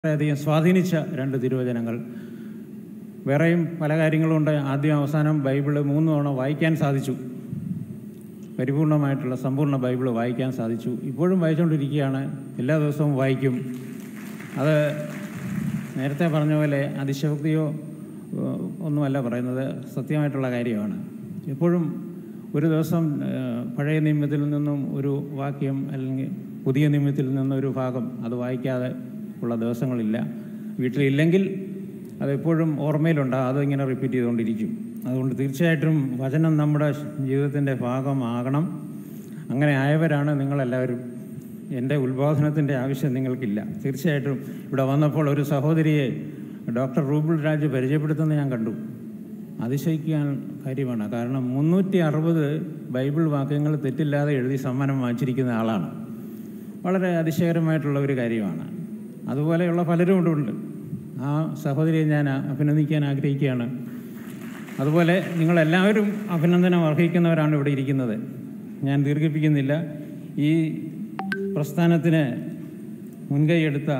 വളരെയധികം സ്വാധീനിച്ച രണ്ട് തിരുവചനങ്ങൾ വേറെയും പല കാര്യങ്ങളുണ്ട് ആദ്യം അവസാനം ബൈബിള് മൂന്ന് തവണ വായിക്കാൻ സാധിച്ചു പരിപൂർണമായിട്ടുള്ള സമ്പൂർണ്ണ ബൈബിൾ വായിക്കാൻ സാധിച്ചു ഇപ്പോഴും വായിച്ചുകൊണ്ടിരിക്കുകയാണ് എല്ലാ ദിവസവും വായിക്കും അത് നേരത്തെ പറഞ്ഞ പോലെ അതിശയോക്തിയോ ഏഹ്, ഒന്നുമല്ല പറയുന്നത് സത്യമായിട്ടുള്ള കാര്യമാണ് എപ്പോഴും ഒരു ദിവസം ഏഹ്, പഴയ നിയമത്തിൽ നിന്നും ഒരു വാക്യം അല്ലെങ്കിൽ പുതിയ നിയമത്തിൽ നിന്നൊരു ഭാഗം അത് വായിക്കാതെ ഉള്ള ദിവസങ്ങളില്ല വീട്ടിലില്ലെങ്കിൽ അതെപ്പോഴും ഓർമ്മയിലുണ്ടാകും അതിങ്ങനെ റിപ്പീറ്റ് ചെയ്തുകൊണ്ടിരിക്കും അതുകൊണ്ട് തീർച്ചയായിട്ടും വചനം നമ്മുടെ ജീവിതത്തിൻ്റെ ഭാഗമാകണം അങ്ങനെ ആയവരാണ് നിങ്ങളെല്ലാവരും എൻ്റെ ഉത്ബോധനത്തിൻ്റെ ആവശ്യം നിങ്ങൾക്കില്ല തീർച്ചയായിട്ടും ഇവിടെ വന്നപ്പോൾ ഒരു സഹോദരിയെ ഡോക്ടർ റൂബിൾ രാജ് പരിചയപ്പെടുത്തുന്നത് ഞാൻ കണ്ടു അതിശയിക്കാൻ കാര്യമാണ് കാരണം മുന്നൂറ്റി അറുപത് ബൈബിൾ വാക്യങ്ങൾ തെറ്റില്ലാതെ എഴുതി സമ്മാനം വാങ്ങിച്ചിരിക്കുന്ന ആളാണ് വളരെ അതിശയകരമായിട്ടുള്ള ഒരു കാര്യമാണ് അതുപോലെയുള്ള പലരും ഇവിടെ ഉണ്ട് ആ സഹോദരിയെ ഞാൻ അഭിനന്ദിക്കാൻ ആഗ്രഹിക്കുകയാണ് അതുപോലെ നിങ്ങളെല്ലാവരും അഭിനന്ദനം അർഹിക്കുന്നവരാണ് ഇവിടെ ഇരിക്കുന്നത് ഞാൻ ദീർഘിപ്പിക്കുന്നില്ല ഈ പ്രസ്ഥാനത്തിന് മുൻകൈയെടുത്ത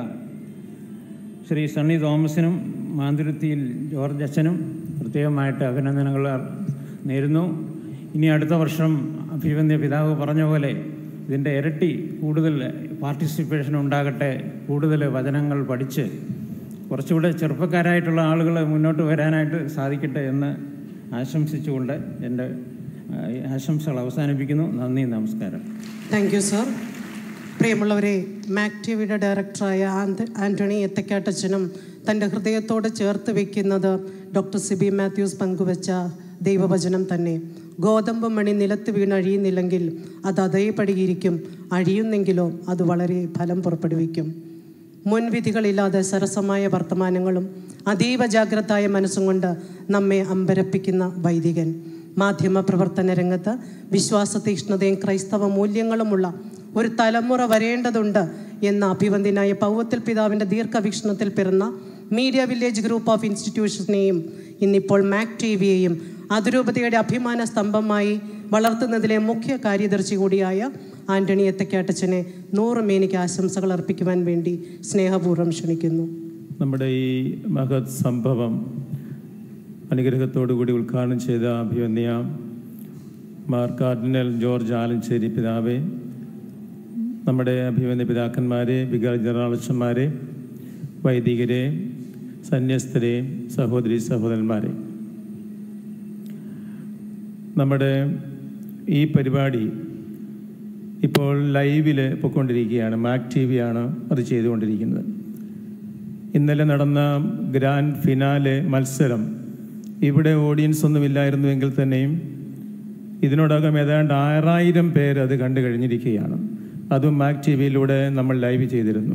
ശ്രീ സണ്ണി തോമസിനും മാന്തുരുത്തിയിൽ ജോർജ് അച്ഛനും പ്രത്യേകമായിട്ട് അഭിനന്ദനങ്ങൾ അർ- നേരുന്നു ഇനി അടുത്ത വർഷം അഭിവന്യ പിതാവ് പറഞ്ഞ പോലെ ഇതിൻ്റെ ഇരട്ടി കൂടുതൽ പാർട്ടിസിപ്പേഷൻ ഉണ്ടാകട്ടെ കൂടുതൽ വചനങ്ങൾ പഠിച്ച് കുറച്ചുകൂടെ ചെറുപ്പക്കാരായിട്ടുള്ള ആളുകൾ മുന്നോട്ട് വരാനായിട്ട് സാധിക്കട്ടെ എന്ന് ആശംസിച്ചുകൊണ്ട് എൻ്റെ ആ, ഈ ആശംസകൾ അവസാനിപ്പിക്കുന്നു നന്ദി നമസ്കാരം താങ്ക് യു സർ പ്രിയമുള്ളവരെ മാക് ടി വിയുടെ ഡയറക്ടറായ ആന്ത- ആന്റണി എത്തക്കാട്ടച്ചനും തൻ്റെ ഹൃദയത്തോട് ചേർത്ത് വെക്കുന്നത് ഡോക്ടർ സിബി മാത്യൂസ് പങ്കുവച്ച ദൈവവചനം തന്നെ ഗോതമ്പ് മണി നിലത്ത് വീണ് അഴിയുന്നില്ലെങ്കിൽ അത് അതേപടിയിരിക്കും അഴിയുന്നെങ്കിലോ അത് വളരെ ഫലം പുറപ്പെടുവിക്കും മുൻവിധികളില്ലാതെ സരസമായ വർത്തമാനങ്ങളും അതീവ ജാഗ്രതായ മനസ്സും കൊണ്ട് നമ്മെ അമ്പരപ്പിക്കുന്ന വൈദികൻ മാധ്യമ പ്രവർത്തന രംഗത്ത് വിശ്വാസ തീക്ഷ്ണതയും ക്രൈസ്തവ മൂല്യങ്ങളുമുള്ള ഒരു തലമുറ വരേണ്ടതുണ്ട് എന്ന അഭിവന്ദ്യനായ പൗവത്തിൽ പിതാവിൻ്റെ ദീർഘവീക്ഷണത്തിൽ പിറന്ന മീഡിയ വില്ലേജ് ഗ്രൂപ്പ് ഓഫ് ഇൻസ്റ്റിറ്റ്യൂഷനെയും ഇന്നിപ്പോൾ മാക് ടി വിയെയും അതിരൂപതയുടെ അഭിമാന സ്തംഭമായി വളർത്തുന്നതിലെ മുഖ്യ കാര്യദർശി കൂടിയായ ആന്റണി എത്തക്കാട്ടച്ചനെ നൂറ് മേനിക്ക് ആശംസകൾ അർപ്പിക്കുവാൻ വേണ്ടി സ്നേഹപൂർവ്വം ക്ഷണിക്കുന്നു നമ്മുടെ ഈ മഹത് സംഭവം അനുഗ്രഹത്തോടു കൂടി ഉദ്ഘാടനം ചെയ്ത അഭിവന്യ മാർ കാർഡിനൽ ജോർജ് ആലഞ്ചേരി പിതാവെ നമ്മുടെ അഭിവന്യ പിതാക്കന്മാരെ വികാര ജനറാളച്ചന്മാരെ വൈദികരെ സന്യസ്തരെ സഹോദരി സഹോദരന്മാരെ നമ്മുടെ ഈ പരിപാടി ഇപ്പോൾ ലൈവിൽ പൊയ്ക്കൊണ്ടിരിക്കുകയാണ് മാക് ടി വിയാണ് അത് ചെയ്തുകൊണ്ടിരിക്കുന്നത് ഇന്നലെ നടന്ന ഗ്രാൻഡ് ഫിനാലെ മത്സരം ഇവിടെ ഓഡിയൻസ് ഒന്നും ഇല്ലായിരുന്നുവെങ്കിൽ തന്നെയും ഇതിനോടകം ഏതാണ്ട് ആറായിരം പേര് അത് കണ്ടു കഴിഞ്ഞിരിക്കുകയാണ് അതും മാക് ടി വിയിലൂടെ നമ്മൾ ലൈവ് ചെയ്തിരുന്നു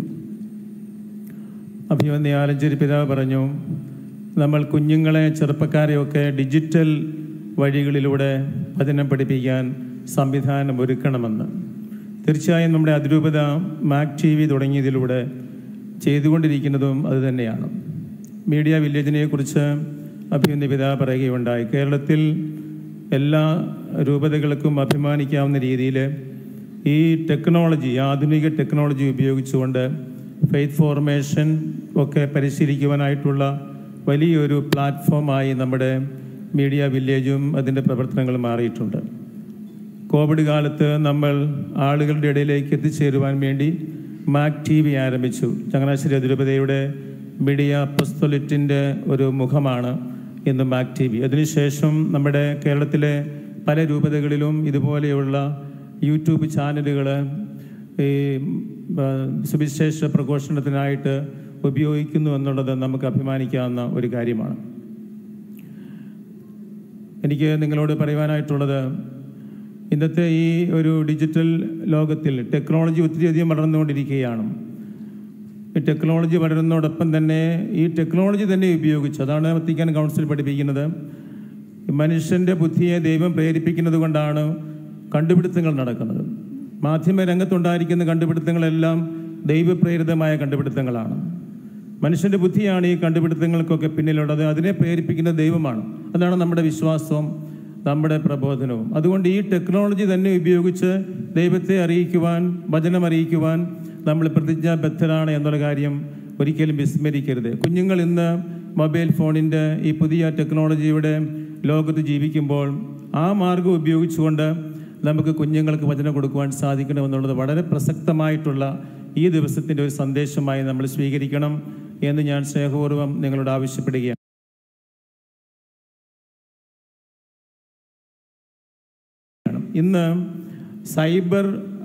അഭിമന്യ ആലഞ്ചേരി പിതാവ് പറഞ്ഞു നമ്മൾ കുഞ്ഞുങ്ങളെ ചെറുപ്പക്കാരെയൊക്കെ ഡിജിറ്റൽ വഴികളിലൂടെ വചനം പഠിപ്പിക്കാൻ സംവിധാനം ഒരുക്കണമെന്ന് തീർച്ചയായും നമ്മുടെ അതിരൂപത മാക് ടി വി തുടങ്ങിയതിലൂടെ ചെയ്തുകൊണ്ടിരിക്കുന്നതും അതുതന്നെയാണ് മീഡിയ വില്ലേജിനെ കുറിച്ച് അഭിമന്യ പിതാവ് പറയുകയുണ്ടായി കേരളത്തിൽ എല്ലാ രൂപതകൾക്കും അഭിമാനിക്കാവുന്ന രീതിയിൽ ഈ ടെക്നോളജി ആധുനിക ടെക്നോളജി ഉപയോഗിച്ചുകൊണ്ട് ഫെയ്ത്ത് ഫോർമേഷൻ ഒക്കെ പരിശീലിക്കുവാനായിട്ടുള്ള വലിയൊരു പ്ലാറ്റ്ഫോമായി നമ്മുടെ മീഡിയ വില്ലേജും അതിൻ്റെ പ്രവർത്തനങ്ങളും മാറിയിട്ടുണ്ട് കോവിഡ് കാലത്ത് നമ്മൾ ആളുകളുടെ ഇടയിലേക്ക് എത്തിച്ചേരുവാൻ വേണ്ടി മാക് ടി വി ആരംഭിച്ചു ചങ്ങനാശ്ശേരി അതിരൂപതയുടെ മീഡിയ പ്രസ്തൊലിറ്റിൻ്റെ ഒരു മുഖമാണ് ഇന്ന് മാക് ടി വി അതിനുശേഷം നമ്മുടെ കേരളത്തിലെ പല രൂപതകളിലും ഇതുപോലെയുള്ള യൂട്യൂബ് ചാനലുകൾ ഈ ആ, സുവിശേഷ പ്രഘോഷണത്തിനായിട്ട് ഉപയോഗിക്കുന്നു എന്നുള്ളത് നമുക്ക് അഭിമാനിക്കാവുന്ന ഒരു കാര്യമാണ് എനിക്ക് നിങ്ങളോട് പറയുവാനായിട്ടുള്ളത് ഇന്നത്തെ ഈ ഒരു ഡിജിറ്റൽ ലോകത്തിൽ ടെക്നോളജി ഒത്തിരിയധികം വളർന്നുകൊണ്ടിരിക്കുകയാണ് ഈ ടെക്നോളജി വളരുന്നതോടൊപ്പം തന്നെ ഈ ടെക്നോളജി തന്നെ ഉപയോഗിച്ച് അതാണ് വത്തിക്കാൻ കൗൺസിൽ പഠിപ്പിക്കുന്നത് മനുഷ്യൻ്റെ ബുദ്ധിയെ ദൈവം പ്രേരിപ്പിക്കുന്നത് കൊണ്ടാണ് കണ്ടുപിടുത്തങ്ങൾ നടക്കുന്നത് മാധ്യമ രംഗത്തുണ്ടായിരിക്കുന്ന കണ്ടുപിടുത്തങ്ങളെല്ലാം ദൈവപ്രേരിതമായ കണ്ടുപിടുത്തങ്ങളാണ് മനുഷ്യൻ്റെ ബുദ്ധിയാണ് ഈ കണ്ടുപിടുത്തങ്ങൾക്കൊക്കെ പിന്നിലുള്ളത് അതിനെ പ്രേരിപ്പിക്കുന്ന ദൈവമാണ് അതാണ് നമ്മുടെ വിശ്വാസവും നമ്മുടെ പ്രബോധനവും അതുകൊണ്ട് ഈ ടെക്നോളജി തന്നെ ഉപയോഗിച്ച് ദൈവത്തെ അറിയിക്കുവാൻ വചനം അറിയിക്കുവാൻ നമ്മൾ പ്രതിജ്ഞാബദ്ധരാണ് എന്നുള്ള കാര്യം ഒരിക്കലും വിസ്മരിക്കരുത് കുഞ്ഞുങ്ങൾ ഇന്ന് മൊബൈൽ ഫോണിൻ്റെ ഈ പുതിയ ടെക്നോളജിയുടെ ലോകത്ത് ജീവിക്കുമ്പോൾ ആ മാർഗം ഉപയോഗിച്ചുകൊണ്ട് നമുക്ക് കുഞ്ഞുങ്ങൾക്ക് വചനം കൊടുക്കുവാൻ സാധിക്കണമെന്നുള്ളത് വളരെ പ്രസക്തമായിട്ടുള്ള ഈ ദിവസത്തിൻ്റെ ഒരു സന്ദേശമായി നമ്മൾ സ്വീകരിക്കണം എന്ന് ഞാൻ സ്നേഹപൂർവ്വം നിങ്ങളോട് ആവശ്യപ്പെടുകയാണ് ഇന്ന് സൈബർ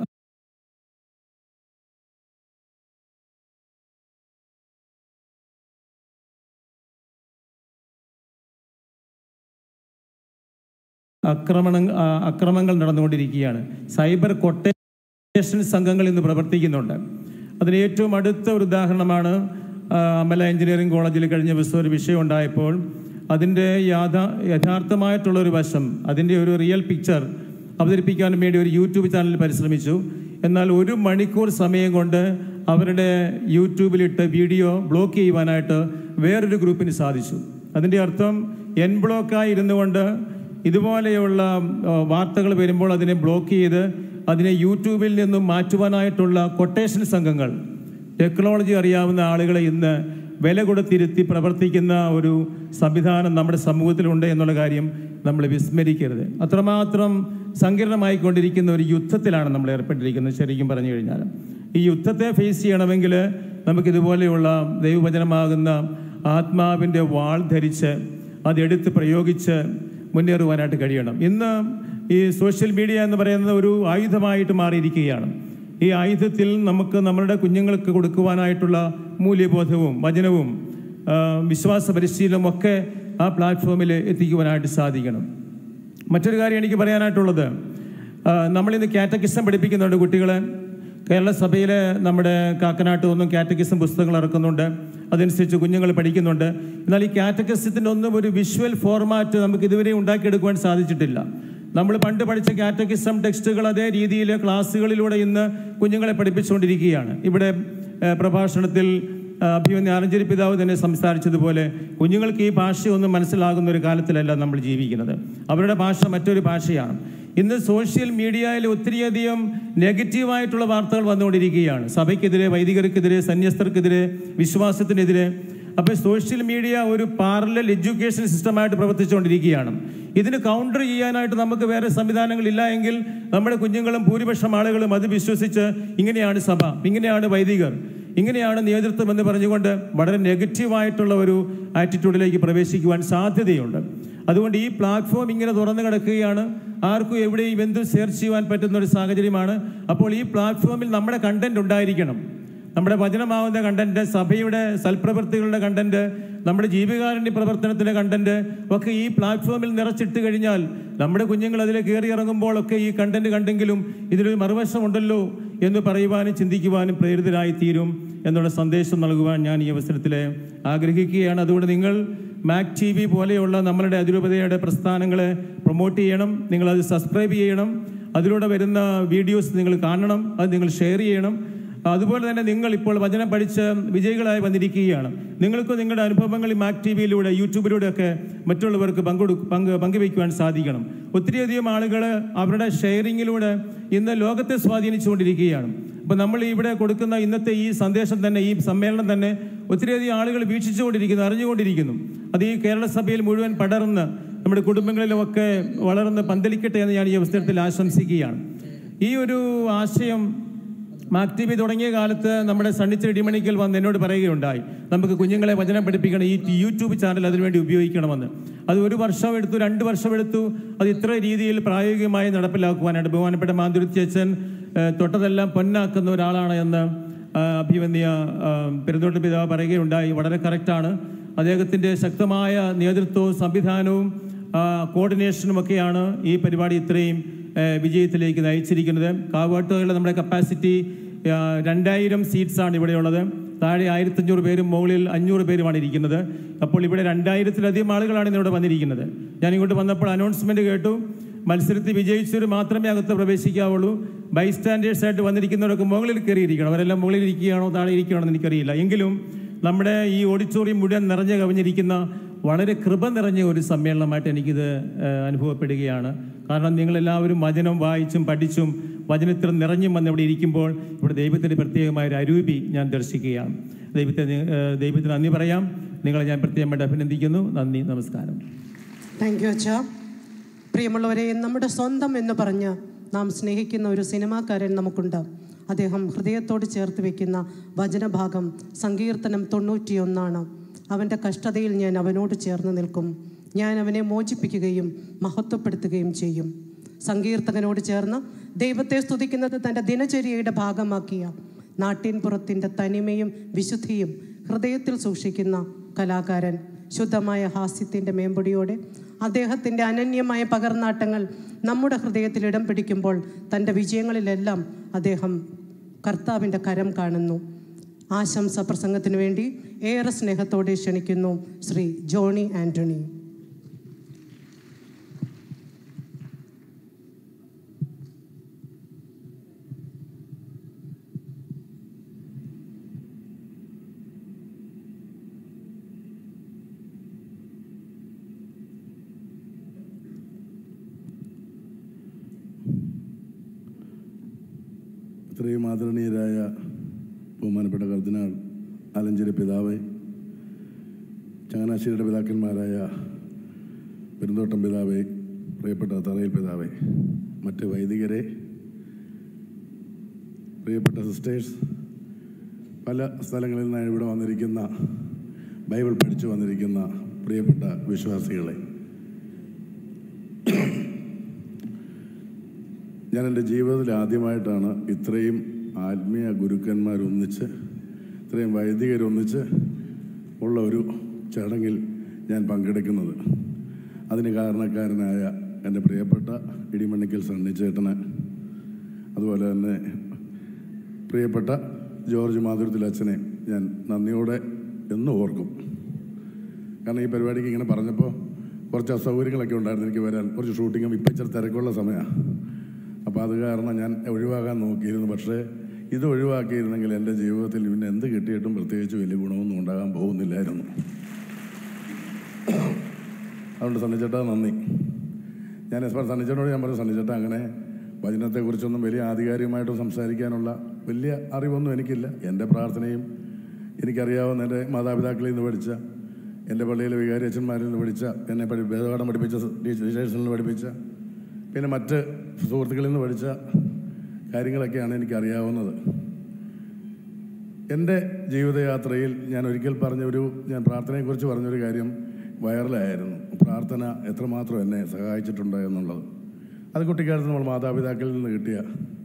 ആക്രമണ ആ, അക്രമങ്ങൾ നടന്നുകൊണ്ടിരിക്കുകയാണ് സൈബർ കൊട്ടേഷൻ സംഘങ്ങൾ ഇന്ന് പ്രവർത്തിക്കുന്നുണ്ട് അതിന് ഏറ്റവും അടുത്ത ഒരു ഉദാഹരണമാണ് ആ, അമല എഞ്ചിനീയറിംഗ് കോളേജിൽ കഴിഞ്ഞ ദിവസം ഒരു വിഷയം ഉണ്ടായപ്പോൾ അതിൻ്റെ യാഥാ യഥാർത്ഥമായിട്ടുള്ള ഒരു വശം അതിൻ്റെ ഒരു റിയൽ പിക്ചർ അവതരിപ്പിക്കാൻ വേണ്ടി ഒരു യൂട്യൂബ് ചാനൽ പരിശ്രമിച്ചു എന്നാൽ ഒരു മണിക്കൂർ സമയം കൊണ്ട് അവരുടെ യൂട്യൂബിലിട്ട് വീഡിയോ ബ്ലോക്ക് ചെയ്യുവാനായിട്ട് വേറൊരു ഗ്രൂപ്പിന് സാധിച്ചു അതിൻ്റെ അർത്ഥം എൻ ബ്ലോക്കായി ഇരുന്നു കൊണ്ട് ഇതുപോലെയുള്ള വാർത്തകൾ വരുമ്പോൾ അതിനെ ബ്ലോക്ക് ചെയ്ത് അതിനെ യൂട്യൂബിൽ നിന്നും മാറ്റുവാനായിട്ടുള്ള കൊട്ടേഷൻ സംഘങ്ങൾ ടെക്നോളജി അറിയാവുന്ന ആളുകളെ ഇന്ന് വില കൊടുത്തിരുത്തി പ്രവർത്തിക്കുന്ന ഒരു സംവിധാനം നമ്മുടെ സമൂഹത്തിലുണ്ട് എന്നുള്ള കാര്യം നമ്മൾ വിസ്മരിക്കരുത് അത്രമാത്രം സങ്കീർണമായിക്കൊണ്ടിരിക്കുന്ന ഒരു യുദ്ധത്തിലാണ് നമ്മൾ ഏർപ്പെട്ടിരിക്കുന്നത് ശരിക്കും പറഞ്ഞു കഴിഞ്ഞാൽ ഈ യുദ്ധത്തെ ഫേസ് ചെയ്യണമെങ്കിൽ നമുക്കിതുപോലെയുള്ള ദൈവവചനമാകുന്ന ആത്മാവിൻ്റെ വാൾ ധരിച്ച് അതെടുത്ത് പ്രയോഗിച്ച് മുന്നേറുവാനായിട്ട് കഴിയണം ഇന്ന് ഈ സോഷ്യൽ മീഡിയ എന്ന് പറയുന്നത് ഒരു ആയുധമായിട്ട് മാറിയിരിക്കുകയാണ് ഈ ആയുധത്തിൽ നമുക്ക് നമ്മളുടെ കുഞ്ഞുങ്ങൾക്ക് കൊടുക്കുവാനായിട്ടുള്ള മൂല്യബോധവും വചനവും ആ, വിശ്വാസ പരിശീലനവും ഒക്കെ ആ പ്ലാറ്റ്ഫോമിൽ എത്തിക്കുവാനായിട്ട് സാധിക്കണം മറ്റൊരു കാര്യം എനിക്ക് പറയാനായിട്ടുള്ളത് ആ, നമ്മളിന്ന് കാറ്റക്കിസം പഠിപ്പിക്കുന്നുണ്ട് കുട്ടികളെ കേരള സഭയിലെ നമ്മുടെ കാക്കനാട്ട് ഒന്നും കാറ്റക്കിസം പുസ്തകങ്ങൾ ഇറക്കുന്നുണ്ട് അതനുസരിച്ച് കുഞ്ഞുങ്ങൾ പഠിക്കുന്നുണ്ട് എന്നാൽ ഈ കാറ്റക്കിസത്തിൻ്റെ ഒന്നും ഒരു വിഷ്വൽ ഫോർമാറ്റ് നമുക്ക് ഇതുവരെ ഉണ്ടാക്കിയെടുക്കുവാൻ സാധിച്ചിട്ടില്ല നമ്മൾ പണ്ട് പഠിച്ച കാറ്റക്കിസം ടെക്സ്റ്റുകൾ അതേ രീതിയിൽ ക്ലാസ്സുകളിലൂടെ ഇന്ന് കുഞ്ഞുങ്ങളെ പഠിപ്പിച്ചുകൊണ്ടിരിക്കുകയാണ് ഇവിടെ ഏഹ്, പ്രഭാഷണത്തിൽ ആ, അഭിമന്യ ആലഞ്ചേരി പിതാവ് തന്നെ സംസാരിച്ചതുപോലെ കുഞ്ഞുങ്ങൾക്ക് ഈ ഭാഷയൊന്നും മനസ്സിലാകുന്ന ഒരു കാലത്തിലല്ല നമ്മൾ ജീവിക്കുന്നത് അവരുടെ ഭാഷ മറ്റൊരു ഭാഷയാണ് ഇന്ന് സോഷ്യൽ മീഡിയയിൽ ഒത്തിരിയധികം നെഗറ്റീവായിട്ടുള്ള വാർത്തകൾ വന്നുകൊണ്ടിരിക്കുകയാണ് സഭയ്ക്കെതിരെ വൈദികർക്കെതിരെ സന്യസ്തർക്കെതിരെ വിശ്വാസത്തിനെതിരെ അപ്പോൾ സോഷ്യൽ മീഡിയ ഒരു പാരലൽ എഡ്യൂക്കേഷൻ സിസ്റ്റമായിട്ട് പ്രവർത്തിച്ചുകൊണ്ടിരിക്കുകയാണ് ഇതിന് കൗണ്ടർ ചെയ്യാനായിട്ട് നമുക്ക് വേറെ സംവിധാനങ്ങളില്ല എങ്കിൽ നമ്മുടെ കുഞ്ഞുങ്ങളും ഭൂരിപക്ഷം ആളുകളും അത് വിശ്വസിച്ച് ഇങ്ങനെയാണ് സഭ ഇങ്ങനെയാണ് വൈദികർ ഇങ്ങനെയാണ് നേതൃത്വം എന്ന് പറഞ്ഞുകൊണ്ട് വളരെ നെഗറ്റീവായിട്ടുള്ള ഒരു ആറ്റിറ്റ്യൂഡിലേക്ക് പ്രവേശിക്കുവാൻ സാധ്യതയുണ്ട് അതുകൊണ്ട് ഈ പ്ലാറ്റ്ഫോം ഇങ്ങനെ തുറന്നു കിടക്കുകയാണ് ആർക്കും എവിടെയും എന്തും ഷെയർ ചെയ്യുവാൻ പറ്റുന്ന ഒരു സാഹചര്യമാണ് അപ്പോൾ ഈ പ്ലാറ്റ്ഫോമിൽ നമ്മുടെ കണ്ടന്റ് ഉണ്ടായിരിക്കണം നമ്മുടെ വചനമാവുന്ന കണ്ടന്റ് സഭയുടെ സൽപ്രവൃത്തികളുടെ കണ്ടന്റ് നമ്മുടെ ജീവികാരുണ്യ പ്രവർത്തനത്തിലെ കണ്ടന്റ് ഒക്കെ ഈ പ്ലാറ്റ്ഫോമിൽ നിറച്ചിട്ട് കഴിഞ്ഞാൽ നമ്മുടെ കുഞ്ഞുങ്ങൾ അതിൽ കയറി ഇറങ്ങുമ്പോഴൊക്കെ ഈ കണ്ടന്റ് കണ്ടെങ്കിലും ഇതിലൊരു മറുവശമുണ്ടല്ലോ എന്ന് പറയുവാനും ചിന്തിക്കുവാനും പ്രേരിതരായി തീരും എന്നുള്ള സന്ദേശം നൽകുവാൻ ഞാൻ ഈ അവസരത്തിൽ ആഗ്രഹിക്കുകയാണ് അതുകൊണ്ട് നിങ്ങൾ മാക് ടി വി പോലെയുള്ള നമ്മളുടെ അതിരൂപതയുടെ പ്രസ്ഥാനങ്ങളെ പ്രൊമോട്ട് ചെയ്യണം നിങ്ങളത് സബ്സ്ക്രൈബ് ചെയ്യണം അതിലൂടെ വരുന്ന വീഡിയോസ് നിങ്ങൾ കാണണം അത് നിങ്ങൾ ഷെയർ ചെയ്യണം അതുപോലെ തന്നെ നിങ്ങൾ ഇപ്പോൾ വചനം പഠിച്ച് വിജയികളായി വന്നിരിക്കുകയാണ് നിങ്ങൾക്ക് നിങ്ങളുടെ അനുഭവങ്ങൾ ഈ മാക് ടി വിയിലൂടെ യൂട്യൂബിലൂടെ ഒക്കെ മറ്റുള്ളവർക്ക് പങ്കെടു പങ്ക് പങ്കുവയ്ക്കുവാൻ സാധിക്കണം ഒത്തിരിയധികം ആളുകൾ അവരുടെ ഷെയറിങ്ങിലൂടെ ഇന്ന് ലോകത്തെ സ്വാധീനിച്ചുകൊണ്ടിരിക്കുകയാണ് അപ്പോൾ നമ്മൾ ഇവിടെ കൊടുക്കുന്ന ഇന്നത്തെ ഈ സന്ദേശം തന്നെ ഈ സമ്മേളനം തന്നെ ഒത്തിരിയധികം ആളുകൾ വീക്ഷിച്ചുകൊണ്ടിരിക്കുന്നു അറിഞ്ഞുകൊണ്ടിരിക്കുന്നു അത് ഈ കേരള സഭയിൽ മുഴുവൻ പടർന്ന് നമ്മുടെ കുടുംബങ്ങളിലുമൊക്കെ വളർന്ന് പന്തലിക്കട്ടെ എന്ന് ഞാൻ ഈ അവസരത്തിൽ ആശംസിക്കുകയാണ് ഈ ഒരു ആശയം മാക് ടി വി തുടങ്ങിയ കാലത്ത് നമ്മുടെ സണ്ണിച്ച് ഇടിമണിക്കൽ വന്ന് എന്നോട് പറയുകയുണ്ടായി നമുക്ക് കുഞ്ഞുങ്ങളെ വചനം പഠിപ്പിക്കണം ഈ യൂട്യൂബ് ചാനൽ അതിനുവേണ്ടി ഉപയോഗിക്കണമെന്ന് അത് ഒരു വർഷം എടുത്തു രണ്ട് വർഷം എടുത്തു അത് ഇത്ര രീതിയിൽ പ്രായോഗികമായി നടപ്പിലാക്കുവാനായിട്ട് ബഹുമാനപ്പെട്ട മാന്തുരുത്തി അച്ഛൻ ഏഹ്, തൊട്ടതെല്ലാം പൊന്നാക്കുന്ന ഒരാളാണ് എന്ന് ആ, അഭിവന്യ ആ, പെരുന്തോട്ട പിതാവ് പറയുകയുണ്ടായി വളരെ കറക്റ്റാണ് അദ്ദേഹത്തിൻ്റെ ശക്തമായ നേതൃത്വവും സംവിധാനവും ആ, കോർഡിനേഷനും ഒക്കെയാണ് ഈ പരിപാടി ഇത്രയും ഏ, വിജയത്തിലേക്ക് നയിച്ചിരിക്കുന്നത് കാവാട്ടുകളുടെ നമ്മുടെ കപ്പാസിറ്റി ആ, രണ്ടായിരം സീറ്റ്സാണ് ഇവിടെയുള്ളത് താഴെ ആയിരത്തഞ്ഞൂറ് പേരും മുകളിൽ അഞ്ഞൂറ് പേരുമാണ് ഇരിക്കുന്നത് അപ്പോൾ ഇവിടെ രണ്ടായിരത്തിലധികം ആളുകളാണ് ഇന്നിവിടെ വന്നിരിക്കുന്നത് ഞാൻ ഇങ്ങോട്ട് വന്നപ്പോൾ അനൗൺസ്മെന്റ് കേട്ടു മത്സരത്തിൽ വിജയിച്ചവർ മാത്രമേ അകത്ത് പ്രവേശിക്കാവുള്ളൂ ബൈ സ്റ്റാൻഡേർഡ്സ് ആയിട്ട് വന്നിരിക്കുന്നവരൊക്കെ മുകളിൽ കയറിയിരിക്കണം അവരെല്ലാം മുകളിൽ ഇരിക്കുകയാണോ താഴെ ഇരിക്കുകയാണോ എന്ന് എനിക്കറിയില്ല എങ്കിലും നമ്മുടെ ഈ ഓഡിറ്റോറിയം മുഴുവൻ നിറഞ്ഞു കവിഞ്ഞിരിക്കുന്ന വളരെ കൃപ നിറഞ്ഞ ഒരു സമ്മേളനമായിട്ട് എനിക്കിത് ഏഹ്, അനുഭവപ്പെടുകയാണ് കാരണം നിങ്ങളെല്ലാവരും വചനം വായിച്ചും പഠിച്ചും വചനത്തിൽ നിറഞ്ഞും വന്ന് ഇവിടെ ഇരിക്കുമ്പോൾ ഇവിടെ ദൈവത്തിൻ്റെ പ്രത്യേകമായ ഒരു അരൂപി ഞാൻ ദർശിക്കുകയാണ് ദൈവത്തെ ഏഹ്, ദൈവത്തിന് നന്ദി പറയാം നിങ്ങളെ ഞാൻ പ്രത്യേകമായിട്ട് അഭിനന്ദിക്കുന്നു നന്ദി നമസ്കാരം താങ്ക് യു അച്ഛ പ്രിയമുള്ളവരെ നമ്മുടെ സ്വന്തം എന്ന് പറഞ്ഞ് നാം സ്നേഹിക്കുന്ന ഒരു സിനിമാക്കാരൻ നമുക്കുണ്ട് അദ്ദേഹം ഹൃദയത്തോട് ചേർത്ത് വെക്കുന്ന വചനഭാഗം സങ്കീർത്തനം തൊണ്ണൂറ്റിയൊന്നാണ് അവൻ്റെ കഷ്ടതയിൽ ഞാൻ അവനോട് ചേർന്ന് നിൽക്കും ഞാൻ അവനെ മോചിപ്പിക്കുകയും മഹത്വപ്പെടുത്തുകയും ചെയ്യും സങ്കീർത്തകനോട് ചേർന്ന് ദൈവത്തെ സ്തുതിക്കുന്നത് തൻ്റെ ദിനചര്യയുടെ ഭാഗമാക്കിയ നാട്ടിൻപുറത്തിൻ്റെ തനിമയും വിശുദ്ധിയും ഹൃദയത്തിൽ സൂക്ഷിക്കുന്ന കലാകാരൻ ശുദ്ധമായ ഹാസ്യത്തിൻ്റെ മേമ്പൊടിയോടെ അദ്ദേഹത്തിൻ്റെ അനന്യമായ പകർന്നാട്ടങ്ങൾ നമ്മുടെ ഹൃദയത്തിൽ ഇടം പിടിക്കുമ്പോൾ തൻ്റെ വിജയങ്ങളിലെല്ലാം അദ്ദേഹം കർത്താവിൻ്റെ കരം കാണുന്നു ആശംസ പ്രസംഗത്തിനു വേണ്ടി ഏറെ സ്നേഹത്തോടെ ക്ഷണിക്കുന്നു ശ്രീ ജോണി ആൻ്റണി ഇത്രയും ആദരണീയരായ ബഹുമാനപ്പെട്ട കർദിനാൾ ആലഞ്ചേരി പിതാവ് ചങ്ങനാശ്ശേരിയുടെ പിതാക്കന്മാരായ പെരുന്തോട്ടം പിതാവെ പ്രിയപ്പെട്ട തറയിൽ പിതാവെ മറ്റ് വൈദികരെ പ്രിയപ്പെട്ട സിസ്റ്റേഴ്സ് പല സ്ഥലങ്ങളിൽ നിന്നാണ് ഇവിടെ വന്നിരിക്കുന്ന ബൈബിൾ പഠിച്ചു വന്നിരിക്കുന്ന പ്രിയപ്പെട്ട വിശ്വാസികളെ ഞാൻ എൻ്റെ ജീവിതത്തിൽ ആദ്യമായിട്ടാണ് ഇത്രയും ആത്മീയ ഗുരുക്കന്മാരൊന്നിച്ച് ഇത്രയും വൈദികരൊന്നിച്ച് ഉള്ള ഒരു ചടങ്ങിൽ ഞാൻ പങ്കെടുക്കുന്നത് അതിന് കാരണക്കാരനായ എൻ്റെ പ്രിയപ്പെട്ട ഇടിമണ്ണിക്കൽ സണ്ണിച്ചേട്ടന് അതുപോലെ തന്നെ പ്രിയപ്പെട്ട ജോർജ് മാധുരത്തിൽ അച്ഛനെ ഞാൻ നന്ദിയോടെ എന്നും ഓർക്കും കാരണം ഈ പരിപാടിക്ക് ഇങ്ങനെ പറഞ്ഞപ്പോൾ കുറച്ച് അസൗകര്യങ്ങളൊക്കെ ഉണ്ടായിരുന്നു എനിക്ക് വരാൻ കുറച്ച് ഷൂട്ടിങ്ങും ഇപ്പം ഇച്ചിരി തിരക്കുള്ള സമയമാണ് അപ്പോൾ അത് കാരണം ഞാൻ ഒഴിവാക്കാൻ നോക്കിയിരുന്നു പക്ഷേ ഇത് ഒഴിവാക്കിയിരുന്നെങ്കിൽ എൻ്റെ ജീവിതത്തിൽ പിന്നെ എന്ത് കിട്ടിയിട്ടും പ്രത്യേകിച്ച് വലിയ ഗുണമൊന്നും ഉണ്ടാകാൻ പോകുന്നില്ലായിരുന്നു അതുകൊണ്ട് സണ്ണിച്ചേട്ടാ നന്ദി ഞാൻ എസ് സണ്ണിച്ചേട്ടനോട് ഞാൻ പറഞ്ഞു സണ്ണിച്ചേട്ടാ അങ്ങനെ വചനത്തെക്കുറിച്ചൊന്നും വലിയ ആധികാരികമായിട്ട് സംസാരിക്കാനുള്ള വലിയ അറിവൊന്നും എനിക്കില്ല എൻ്റെ പ്രാർത്ഥനയും എനിക്കറിയാവുന്ന എൻ്റെ മാതാപിതാക്കളിൽ നിന്ന് പഠിച്ച എൻ്റെ പള്ളിയിലെ വികാരി അച്ഛന്മാരിൽ നിന്ന് പഠിച്ച എന്നെ പഠി വേദപാഠം പഠിപ്പിച്ച ടീച്ചേഴ്സിൽ നിന്ന് പഠിപ്പിച്ച പിന്നെ മറ്റ് സുഹൃത്തുക്കളിൽ നിന്ന് പഠിച്ച കാര്യങ്ങളൊക്കെയാണ് എനിക്കറിയാവുന്നത് എൻ്റെ ജീവിതയാത്രയിൽ ഞാൻ ഒരിക്കൽ പറഞ്ഞ ഒരു ഞാൻ പ്രാർത്ഥനയെക്കുറിച്ച് പറഞ്ഞൊരു കാര്യം വൈറലായിരുന്നു പ്രാർത്ഥന എത്രമാത്രം എന്നെ സഹായിച്ചിട്ടുണ്ട് എന്നുള്ളത് അത് കുട്ടിക്കാലത്ത് നമ്മൾ മാതാപിതാക്കളിൽ നിന്ന് കിട്ടിയ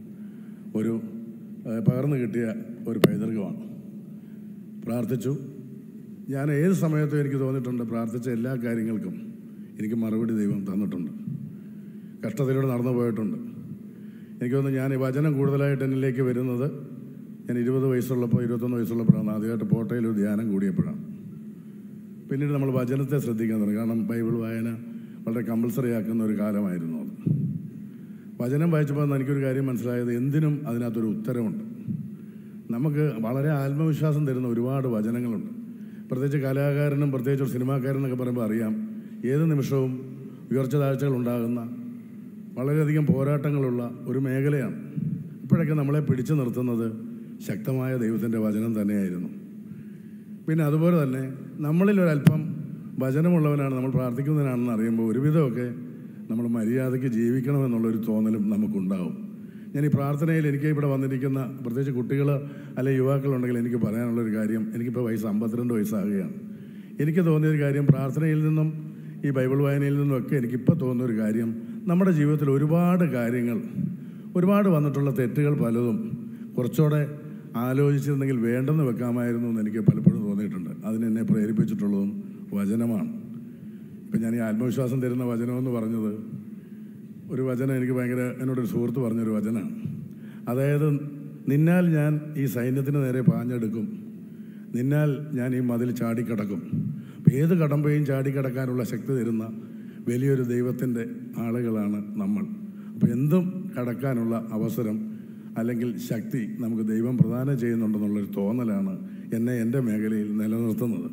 ഒരു ഏഹ്, പകർന്നു കിട്ടിയ ഒരു പൈതൃകമാണ് പ്രാർത്ഥിച്ചു ഞാൻ ഏത് സമയത്തും എനിക്ക് തോന്നിയിട്ടുണ്ട് പ്രാർത്ഥിച്ച എല്ലാ കാര്യങ്ങൾക്കും എനിക്ക് മറുപടി ദൈവം തന്നിട്ടുണ്ട് കഷ്ടതയിലൂടെ നടന്നു പോയിട്ടുണ്ട് എനിക്ക് തോന്നുന്നു ഞാൻ ഈ വചനം കൂടുതലായിട്ട് എന്നിലേക്ക് വരുന്നത് ഞാൻ ഇരുപത് വയസ്സുള്ളപ്പോൾ ഇരുപത്തൊന്ന് വയസ്സുള്ളപ്പോഴാണ് ആദ്യമായിട്ട് പോട്ടയിൽ ഒരു ധ്യാനം കൂടിയപ്പോഴാണ് പിന്നീട് നമ്മൾ വചനത്തെ ശ്രദ്ധിക്കാൻ തുടങ്ങി കാരണം ബൈബിൾ വായന വളരെ കമ്പൽസറി ആക്കുന്ന ഒരു കാലമായിരുന്നു അത് വചനം വായിച്ചപ്പോൾ എനിക്കൊരു കാര്യം മനസ്സിലായത് എന്തിനും അതിനകത്തൊരു ഉത്തരമുണ്ട് നമുക്ക് വളരെ ആത്മവിശ്വാസം തരുന്ന ഒരുപാട് വചനങ്ങളുണ്ട് പ്രത്യേകിച്ച് കലാകാരനും പ്രത്യേകിച്ച് ഒരു സിനിമാക്കാരനൊക്കെ പറയുമ്പോൾ അറിയാം ഏത് നിമിഷവും ഉയർച്ച താഴ്ചകൾ ഉണ്ടാകുന്ന വളരെയധികം പോരാട്ടങ്ങളുള്ള ഒരു മേഖലയാണ് ഇപ്പോഴൊക്കെ നമ്മളെ പിടിച്ചു നിർത്തുന്നത് ശക്തമായ ദൈവത്തിൻ്റെ വചനം തന്നെയായിരുന്നു പിന്നെ അതുപോലെ തന്നെ നമ്മളിൽ ഒരല്പം വചനമുള്ളവനാണ് നമ്മൾ പ്രാർത്ഥിക്കുന്നവനാണെന്ന് അറിയുമ്പോൾ ഒരുവിധമൊക്കെ നമ്മൾ മര്യാദയ്ക്ക് ജീവിക്കണമെന്നുള്ളൊരു തോന്നലും നമുക്കുണ്ടാവും ഞാൻ ഈ പ്രാർത്ഥനയിൽ എനിക്ക് ഇവിടെ വന്നിരിക്കുന്ന പ്രത്യേകിച്ച് കുട്ടികൾ അല്ലെ യുവാക്കളുണ്ടെങ്കിൽ എനിക്ക് പറയാനുള്ളൊരു കാര്യം എനിക്കിപ്പോൾ വയസ്സ് അമ്പത്തിരണ്ട് വയസ്സാകുകയാണ് എനിക്ക് തോന്നിയൊരു കാര്യം പ്രാർത്ഥനയിൽ നിന്നും ഈ ബൈബിൾ വായനയിൽ നിന്നുമൊക്കെ എനിക്കിപ്പോൾ തോന്നുന്നൊരു കാര്യം നമ്മുടെ ജീവിതത്തിൽ ഒരുപാട് കാര്യങ്ങൾ ഒരുപാട് വന്നിട്ടുള്ള തെറ്റുകൾ പലതും കുറച്ചുകൂടെ ആലോചിച്ചിരുന്നെങ്കിൽ വേണ്ടെന്ന് വെക്കാമായിരുന്നു എന്ന് എനിക്ക് പലപ്പോഴും തോന്നിയിട്ടുണ്ട് അതിനെന്നെ പ്രേരിപ്പിച്ചിട്ടുള്ളതും വചനമാണ് ഇപ്പം ഞാൻ ഈ ആത്മവിശ്വാസം തരുന്ന വചനമെന്ന് പറഞ്ഞത് ഒരു വചനം എനിക്ക് ഭയങ്കര എന്നോടൊരു സുഹൃത്ത് പറഞ്ഞൊരു വചനമാണ് അതായത് നിന്നാൽ ഞാൻ ഈ സൈന്യത്തിന് നേരെ പാഞ്ഞെടുക്കും നിന്നാൽ ഞാൻ ഈ മതിൽ ചാടിക്കടക്കും അപ്പം ഏത് കടമ്പയും ചാടിക്കടക്കാനുള്ള ശക്തി തരുന്ന വലിയൊരു ദൈവത്തിൻ്റെ ആളുകളാണ് നമ്മൾ അപ്പോൾ എന്തും കടക്കാനുള്ള അവസരം അല്ലെങ്കിൽ ശക്തി നമുക്ക് ദൈവം പ്രദാനം ചെയ്യുന്നുണ്ടെന്നുള്ളൊരു തോന്നലാണ് എന്നെ എൻ്റെ മേഖലയിൽ നിലനിർത്തുന്നത്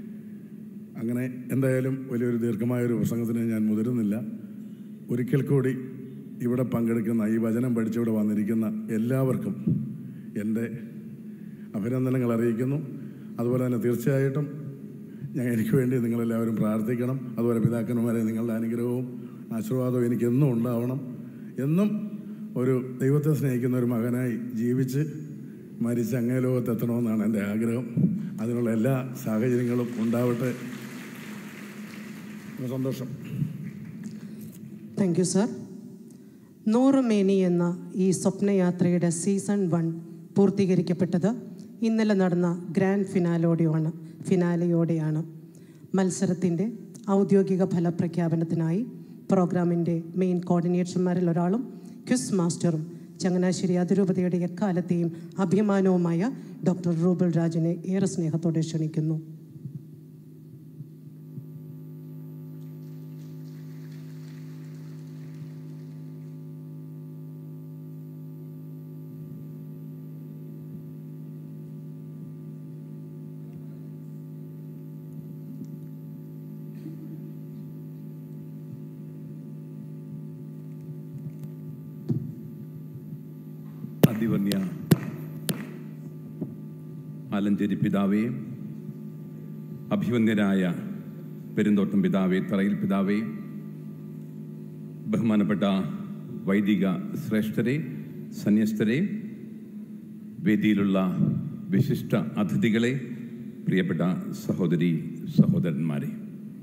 അങ്ങനെ എന്തായാലും വലിയൊരു ദീർഘമായൊരു പ്രസംഗത്തിന് ഞാൻ മുതിരുന്നില്ല ഒരിക്കൽ കൂടി ഇവിടെ പങ്കെടുക്കുന്ന ഈ വചനം പഠിച്ചിവിടെ വന്നിരിക്കുന്ന എല്ലാവർക്കും എൻ്റെ അഭിനന്ദനങ്ങൾ അറിയിക്കുന്നു അതുപോലെ തന്നെ തീർച്ചയായിട്ടും ഞാൻ എനിക്ക് വേണ്ടി നിങ്ങളെല്ലാവരും പ്രാർത്ഥിക്കണം അതുപോലെ പിതാക്കന്മാരെ നിങ്ങളുടെ അനുഗ്രഹവും ആശീർവാദവും എനിക്ക് എന്നും ഉണ്ടാവണം എന്നും ഒരു ദൈവത്തെ സ്നേഹിക്കുന്ന ഒരു മകനായി ജീവിച്ച് മരിച്ച് അങ്ങേ ലോകത്തെത്തണമെന്നാണ് എൻ്റെ ആഗ്രഹം അതിനുള്ള എല്ലാ സാഹചര്യങ്ങളും ഉണ്ടാവട്ടെ സന്തോഷം താങ്ക് യു സർ നൂറുമേനി എന്ന ഈ സ്വപ്നയാത്രയുടെ സീസൺ വൺ പൂർത്തീകരിക്കപ്പെട്ടത് ഇന്നലെ നടന്ന ഗ്രാൻഡ് ഫിനാലോടെയാണ് ഫിനാലയോടെയാണ് മത്സരത്തിൻ്റെ ഔദ്യോഗിക ഫലപ്രഖ്യാപനത്തിനായി പ്രോഗ്രാമിൻ്റെ മെയിൻ കോർഡിനേറ്റർമാരിൽ ഒരാളും ക്വിസ് മാസ്റ്ററും ചങ്ങനാശ്ശേരി അതിരൂപതയുടെ എക്കാലത്തെയും അഭിമാനവുമായ ഡോക്ടർ റൂബൽ രാജിനെ ഏറെ സ്നേഹത്തോടെ ക്ഷണിക്കുന്നു അതിവന്യ ആലഞ്ചേരി പിതാവേ അഭിവന്യരായ പെരുന്തോട്ടം പിതാവേ തറയിൽ പിതാവേ ബഹുമാനപ്പെട്ട വൈദിക ശ്രേഷ്ഠരെ സന്യസ്തരെ വേദിയിലുള്ള വിശിഷ്ട അതിഥികളെ പ്രിയപ്പെട്ട സഹോദരി സഹോദരന്മാരെ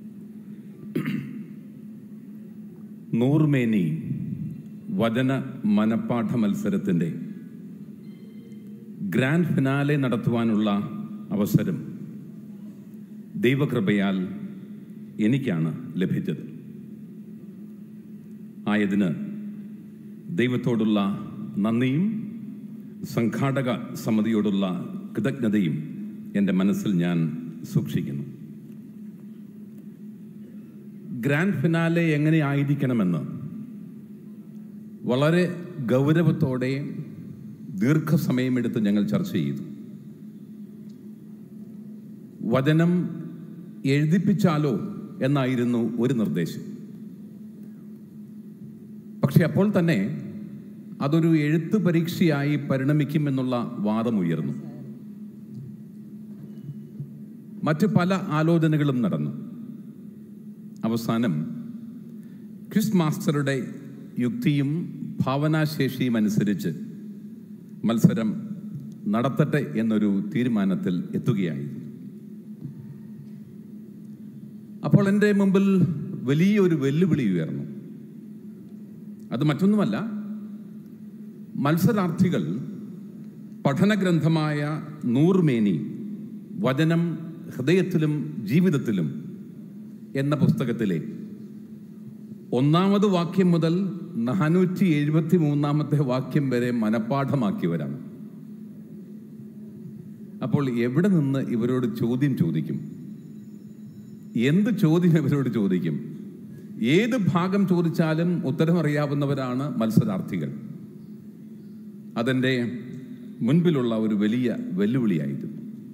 നൂർമേനി വചന മനപ്പാഠ മത്സരത്തിൻ്റെ ഗ്രാൻഡ് ഫിനാലെ നടത്തുവാനുള്ള അവസരം ദൈവകൃപയാൽ എനിക്കാണ് ലഭിച്ചത് ആയതിന് ദൈവത്തോടുള്ള നന്ദിയും സംഘാടക സമിതിയോടുള്ള കൃതജ്ഞതയും എൻ്റെ മനസ്സിൽ ഞാൻ സൂക്ഷിക്കുന്നു ഗ്രാൻഡ് ഫിനാലെ എങ്ങനെ ആയിരിക്കണമെന്ന് വളരെ ഗൗരവത്തോടെ ദീർഘസമയമെടുത്ത് ഞങ്ങൾ ചർച്ച ചെയ്തു വചനം എഴുതിപ്പിച്ചാലോ എന്നായിരുന്നു ഒരു നിർദ്ദേശം പക്ഷെ അപ്പോൾ തന്നെ അതൊരു എഴുത്ത് പരീക്ഷയായി പരിണമിക്കുമെന്നുള്ള വാദമുയർന്നു മറ്റ് പല ആലോചനകളും നടന്നു അവസാനം ക്വിസ് മാസ്റ്ററുടെ യുക്തിയും ഭാവനാശേഷിയും അനുസരിച്ച് മത്സരം നടത്തട്ടെ എന്നൊരു തീരുമാനത്തിൽ എത്തുകയായിരുന്നു അപ്പോൾ എൻ്റെ മുമ്പിൽ വലിയൊരു വെല്ലുവിളി ഉയർന്നു അത് മറ്റൊന്നുമല്ല മത്സരാർത്ഥികൾ പഠനഗ്രന്ഥമായ നൂർമേനി വചനം ഹൃദയത്തിലും ജീവിതത്തിലും എന്ന പുസ്തകത്തിലെ ഒന്നാമത് വാക്യം മുതൽ നാനൂറ്റി എഴുപത്തി മൂന്നാമത്തെ വാക്യം വരെ മനഃപ്പാഠമാക്കിയവരാണ് അപ്പോൾ എവിടെ നിന്ന് ഇവരോട് ചോദ്യം ചോദിക്കും എന്ത് ചോദ്യം ഇവരോട് ചോദിക്കും ഏത് ഭാഗം ചോദിച്ചാലും ഉത്തരമറിയാവുന്നവരാണ് മത്സരാർത്ഥികൾ അതെൻ്റെ മുൻപിലുള്ള ഒരു വലിയ വെല്ലുവിളിയായിരുന്നു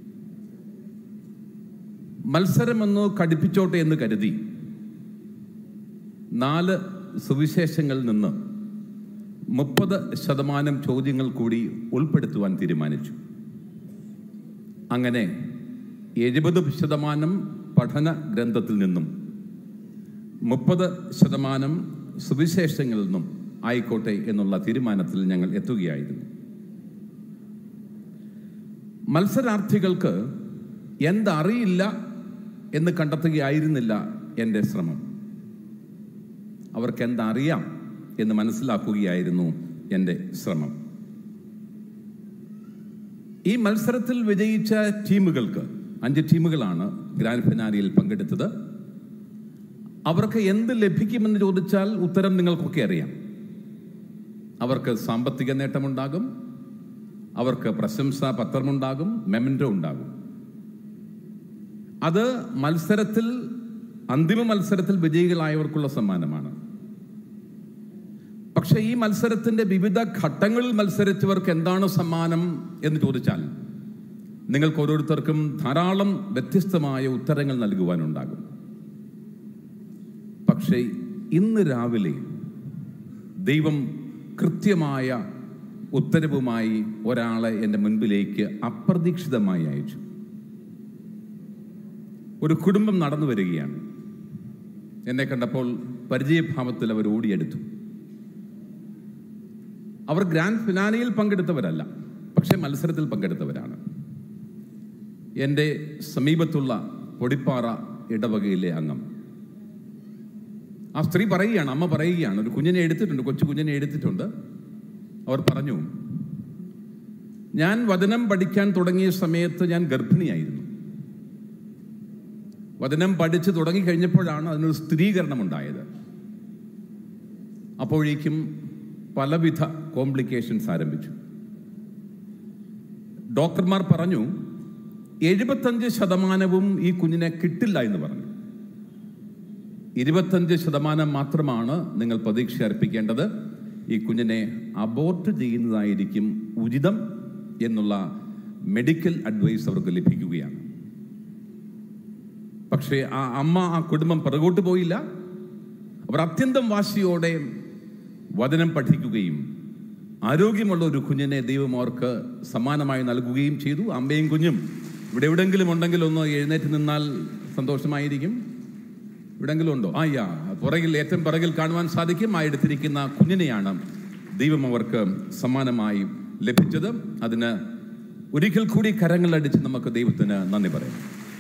മത്സരമെന്ന് കടുപ്പിച്ചോട്ടെ എന്ന് കരുതി നാല് സുവിശേഷങ്ങളിൽ നിന്ന് മുപ്പത് ശതമാനം ചോദ്യങ്ങൾ കൂടി ഉൾപ്പെടുത്തുവാൻ തീരുമാനിച്ചു അങ്ങനെ എഴുപത് ശതമാനം പഠന ഗ്രന്ഥത്തിൽ നിന്നും മുപ്പത് ശതമാനം സുവിശേഷങ്ങളിൽ നിന്നും ആയിക്കോട്ടെ എന്നുള്ള തീരുമാനത്തിൽ ഞങ്ങൾ എത്തുകയായിരുന്നു മത്സരാർത്ഥികൾക്ക് എന്തറിയില്ല എന്ന് കണ്ടെത്തുകയായിരുന്നില്ല എൻ്റെ ശ്രമം അവർക്ക് എന്തറിയാം എന്ന് മനസ്സിലാക്കുകയായിരുന്നു എൻ്റെ ശ്രമം ഈ മത്സരത്തിൽ വിജയിച്ച ടീമുകൾക്ക് അഞ്ച് ടീമുകളാണ് ഗ്രാൻഡ് ഫിനാലിയിൽ പങ്കെടുത്തത് അവർക്ക് എന്ത് ലഭിക്കുമെന്ന് ചോദിച്ചാൽ ഉത്തരം നിങ്ങൾക്കൊക്കെ അറിയാം അവർക്ക് സാമ്പത്തിക നേട്ടമുണ്ടാകും അവർക്ക് പ്രശംസാ പത്രമുണ്ടാകും മെമൻറ്റോ ഉണ്ടാകും അത് മത്സരത്തിൽ അന്തിമ മത്സരത്തിൽ വിജയികളായവർക്കുള്ള സമ്മാനമാണ് പക്ഷെ ഈ മത്സരത്തിന്റെ വിവിധ ഘട്ടങ്ങളിൽ മത്സരിച്ചവർക്ക് എന്താണ് സമ്മാനം എന്ന് ചോദിച്ചാൽ നിങ്ങൾക്ക് ഓരോരുത്തർക്കും ധാരാളം വ്യത്യസ്തമായ ഉത്തരങ്ങൾ നൽകുവാനുണ്ടാകും പക്ഷേ ഇന്ന് രാവിലെ ദൈവം കൃത്യമായ ഉത്തരവുമായി ഒരാളെ എൻ്റെ മുൻപിലേക്ക് അപ്രതീക്ഷിതമായി അയച്ചു ഒരു കുടുംബം നടന്നു വരികയാണ് എന്നെ കണ്ടപ്പോൾ പരിചയഭാവത്തിൽ അവർ ഓടിയെടുത്തു അവർ ഗ്രാൻഡ് ഫിനാലയിൽ പങ്കെടുത്തവരല്ല പക്ഷേ മത്സരത്തിൽ പങ്കെടുത്തവരാണ് എൻ്റെ സമീപത്തുള്ള പൊടിപ്പാറ ഇടവകയിലെ അംഗം ആ സ്ത്രീ പറയുകയാണ് അമ്മ പറയുകയാണ് ഒരു കുഞ്ഞിനെ എടുത്തിട്ടുണ്ട് കൊച്ചു കുഞ്ഞിനെ എടുത്തിട്ടുണ്ട് അവർ പറഞ്ഞു ഞാൻ വചനം പഠിക്കാൻ തുടങ്ങിയ സമയത്ത് ഞാൻ ഗർഭിണിയായിരുന്നു വചനം പഠിച്ചു തുടങ്ങിക്കഴിഞ്ഞപ്പോഴാണ് അതിനൊരു സ്ഥിരീകരണം ഉണ്ടായത് അപ്പോഴേക്കും പലവിധ കോംപ്ലിക്കേഷൻസ് ആരംഭിച്ചു ഡോക്ടർമാർ പറഞ്ഞു എഴുപത്തഞ്ച് ശതമാനവും ഈ കുഞ്ഞിനെ കിട്ടില്ല എന്ന് പറഞ്ഞു ഇരുപത്തഞ്ച് ശതമാനം മാത്രമാണ് നിങ്ങൾ പ്രതീക്ഷ അർപ്പിക്കേണ്ടത് ഈ കുഞ്ഞിനെ അബോർട്ട് ചെയ്യുന്നതായിരിക്കും ഉചിതം എന്നുള്ള മെഡിക്കൽ അഡ്വൈസ് അവർക്ക് ലഭിക്കുകയാണ് പക്ഷേ ആ അമ്മ ആ കുടുംബം പിറകോട്ട് പോയില്ല അവർ അത്യന്തം വാശിയോടെ വചനം പഠിക്കുകയും ആരോഗ്യമുള്ള ഒരു കുഞ്ഞിനെ ദൈവം അവർക്ക് സമ്മാനമായി നൽകുകയും ചെയ്തു അമ്മയും കുഞ്ഞും ഇവിടെ എവിടെങ്കിലും ഉണ്ടെങ്കിൽ ഒന്ന് എഴുന്നേറ്റ് നിന്നാൽ സന്തോഷമായിരിക്കും എവിടെങ്കിലും ഉണ്ടോ ആ യാ പുറകിൽ ഏറ്റവും പിറകിൽ കാണുവാൻ സാധിക്കും ആ എടുത്തിരിക്കുന്ന കുഞ്ഞിനെയാണ് ദൈവം അവർക്ക് സമ്മാനമായി ലഭിച്ചത് അതിന് ഒരിക്കൽ കൂടി കരങ്ങളടിച്ച് നമുക്ക് ദൈവത്തിന് നന്ദി പറയാം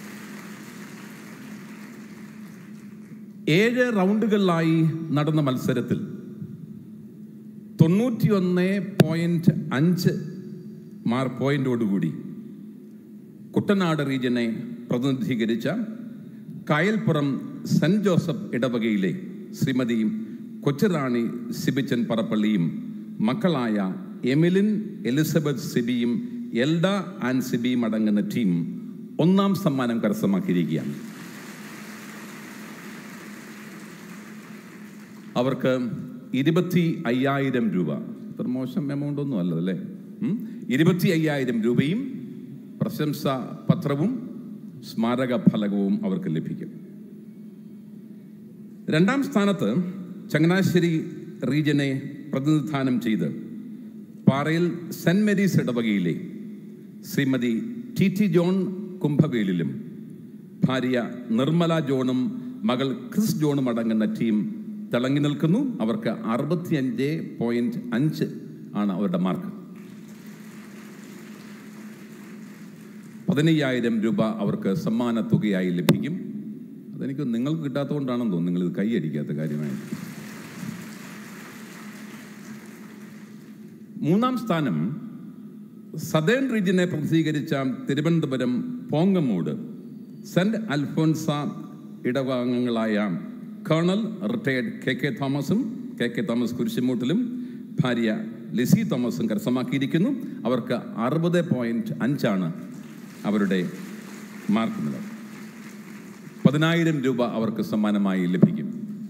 ഏഴ് റൗണ്ടുകളിലായി നടന്ന മത്സരത്തിൽ തൊണ്ണൂറ്റിയൊന്ന് പോയിന്റ് അഞ്ച് മാർ പോയിന്റോടുകൂടി കുട്ടനാട് റീജിയനെ പ്രതിനിധീകരിച്ച കായൽപ്പുറം സെന്റ് ജോസഫ് ഇടവകയിലെ ശ്രീമതി കൊച്ചുറാണി സിബിച്ചൻ പറപ്പള്ളിയും മക്കളായ എമിലിൻ എലിസബത്ത് സിബിയും എൽഡ ആൻഡ് സിബിയും അടങ്ങുന്ന ടീം ഒന്നാം സമ്മാനം കരസ്ഥമാക്കിയിരിക്കുകയാണ് അവർക്ക് ഇരുപത്തി അയ്യായിരം രൂപ ഇത്ര മോശം എമൗണ്ട് ഒന്നും അല്ലതല്ലേ ഉം? ഇരുപത്തി അയ്യായിരം രൂപയും പ്രശംസാ പത്രവും സ്മാരക ഫലകവും അവർക്ക് ലഭിക്കും രണ്ടാം സ്ഥാനത്ത് ചങ്ങനാശ്ശേരി റീജിയനെ പ്രതിനിധാനം ചെയ്ത് പാറയിൽ സെന്റ് മേരീസ് ഇടവകയിലെ ശ്രീമതി ടി ടി ജോൺ കുംഭവേലിലും ഭാര്യ നിർമ്മല ജോണും മകൾ ക്രിസ് ജോണും അടങ്ങുന്ന ടീം തിളങ്ങി നിൽക്കുന്നു അവർക്ക് അറുപത്തിയഞ്ച് പോയിന്റ് അഞ്ച് ആണ് അവരുടെ മാർക്ക് പതിനയ്യായിരം രൂപ അവർക്ക് സമ്മാന തുകയായി ലഭിക്കും അതെനിക്ക് നിങ്ങൾക്ക് കിട്ടാത്തതുകൊണ്ടാണെന്ന് തോന്നുന്നു നിങ്ങൾ ഇത് കൈയടിക്കാത്ത കാര്യമായി മൂന്നാം സ്ഥാനം സദേൺ റീജിയനെ പ്രതിനിധീകരിച്ച തിരുവനന്തപുരം പോങ്ങമൂട് സെന്റ് അൽഫോൻസ ഇടവാംഗങ്ങളായ കേണൽ റിട്ടയർഡ് കെ കെ തോമസും കെ കെ തോമസ് കുരിശുമൂട്ടിലും ഭാര്യ ലിസി തോമസും കരസ്ഥമാക്കിയിരിക്കുന്നു അവർക്ക് അറുപത് പോയിന്റ് അഞ്ചാണ് അവരുടെ മാർക്ക് നില പതിനായിരം രൂപ അവർക്ക് സമ്മാനമായി ലഭിക്കും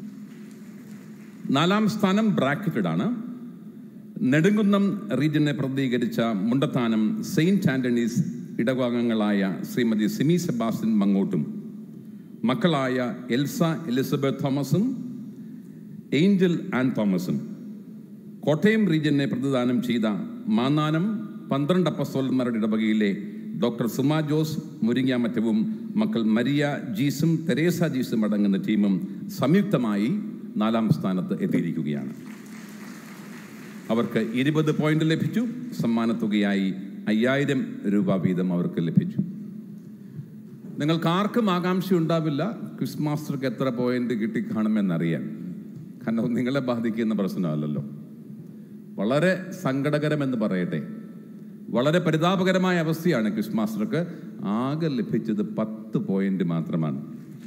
നാലാം സ്ഥാനം ബ്രാക്കറ്റഡ് ആണ് നെടുങ്കുന്നം റീജിയനെ പ്രതിനിധീകരിച്ച മുണ്ടത്താനം സെയിന്റ് ആന്റണീസ് ഇടവാംഗങ്ങളായ ശ്രീമതി സിമി സെബാസ്റ്റ്യൻ മങ്ങോട്ടും മക്കളായ എൽസ എലിസബത്ത് തോമസും ഏഞ്ചൽ ആൻഡ് തോമസും കോട്ടയം റീജിയനെ പ്രതിദാനം ചെയ്ത മാന്നാനം പന്ത്രണ്ട് അപ്പസ്തോലന്മാരുടെ ഇടവകയിലെ ഡോക്ടർ സുമ ജോസ് മുരിങ്ങാമറ്റവും മക്കൾ മരിയ ജീസും തെരേസ ജീസും അടങ്ങുന്ന ടീമും സംയുക്തമായി നാലാം സ്ഥാനത്ത് എത്തിയിരിക്കുകയാണ് അവർക്ക് ഇരുപത് പോയിന്റ് ലഭിച്ചു സമ്മാനത്തുകയായി അയ്യായിരം രൂപ വീതം അവർക്ക് ലഭിച്ചു നിങ്ങൾക്ക് ആർക്കും ആകാംക്ഷ ഉണ്ടാവില്ല ക്വിസ് മാസ്റ്റർക്ക് എത്ര പോയിന്റ് കിട്ടി കാണുമെന്നറിയാൻ കാരണം നിങ്ങളെ ബാധിക്കുന്ന പ്രശ്നമല്ലല്ലോ വളരെ സങ്കടകരമെന്ന് പറയട്ടെ വളരെ പരിതാപകരമായ അവസ്ഥയാണ് ക്വിസ് മാസ്റ്റർക്ക് ആകെ ലഭിച്ചത് പത്ത് പോയിന്റ് മാത്രമാണ്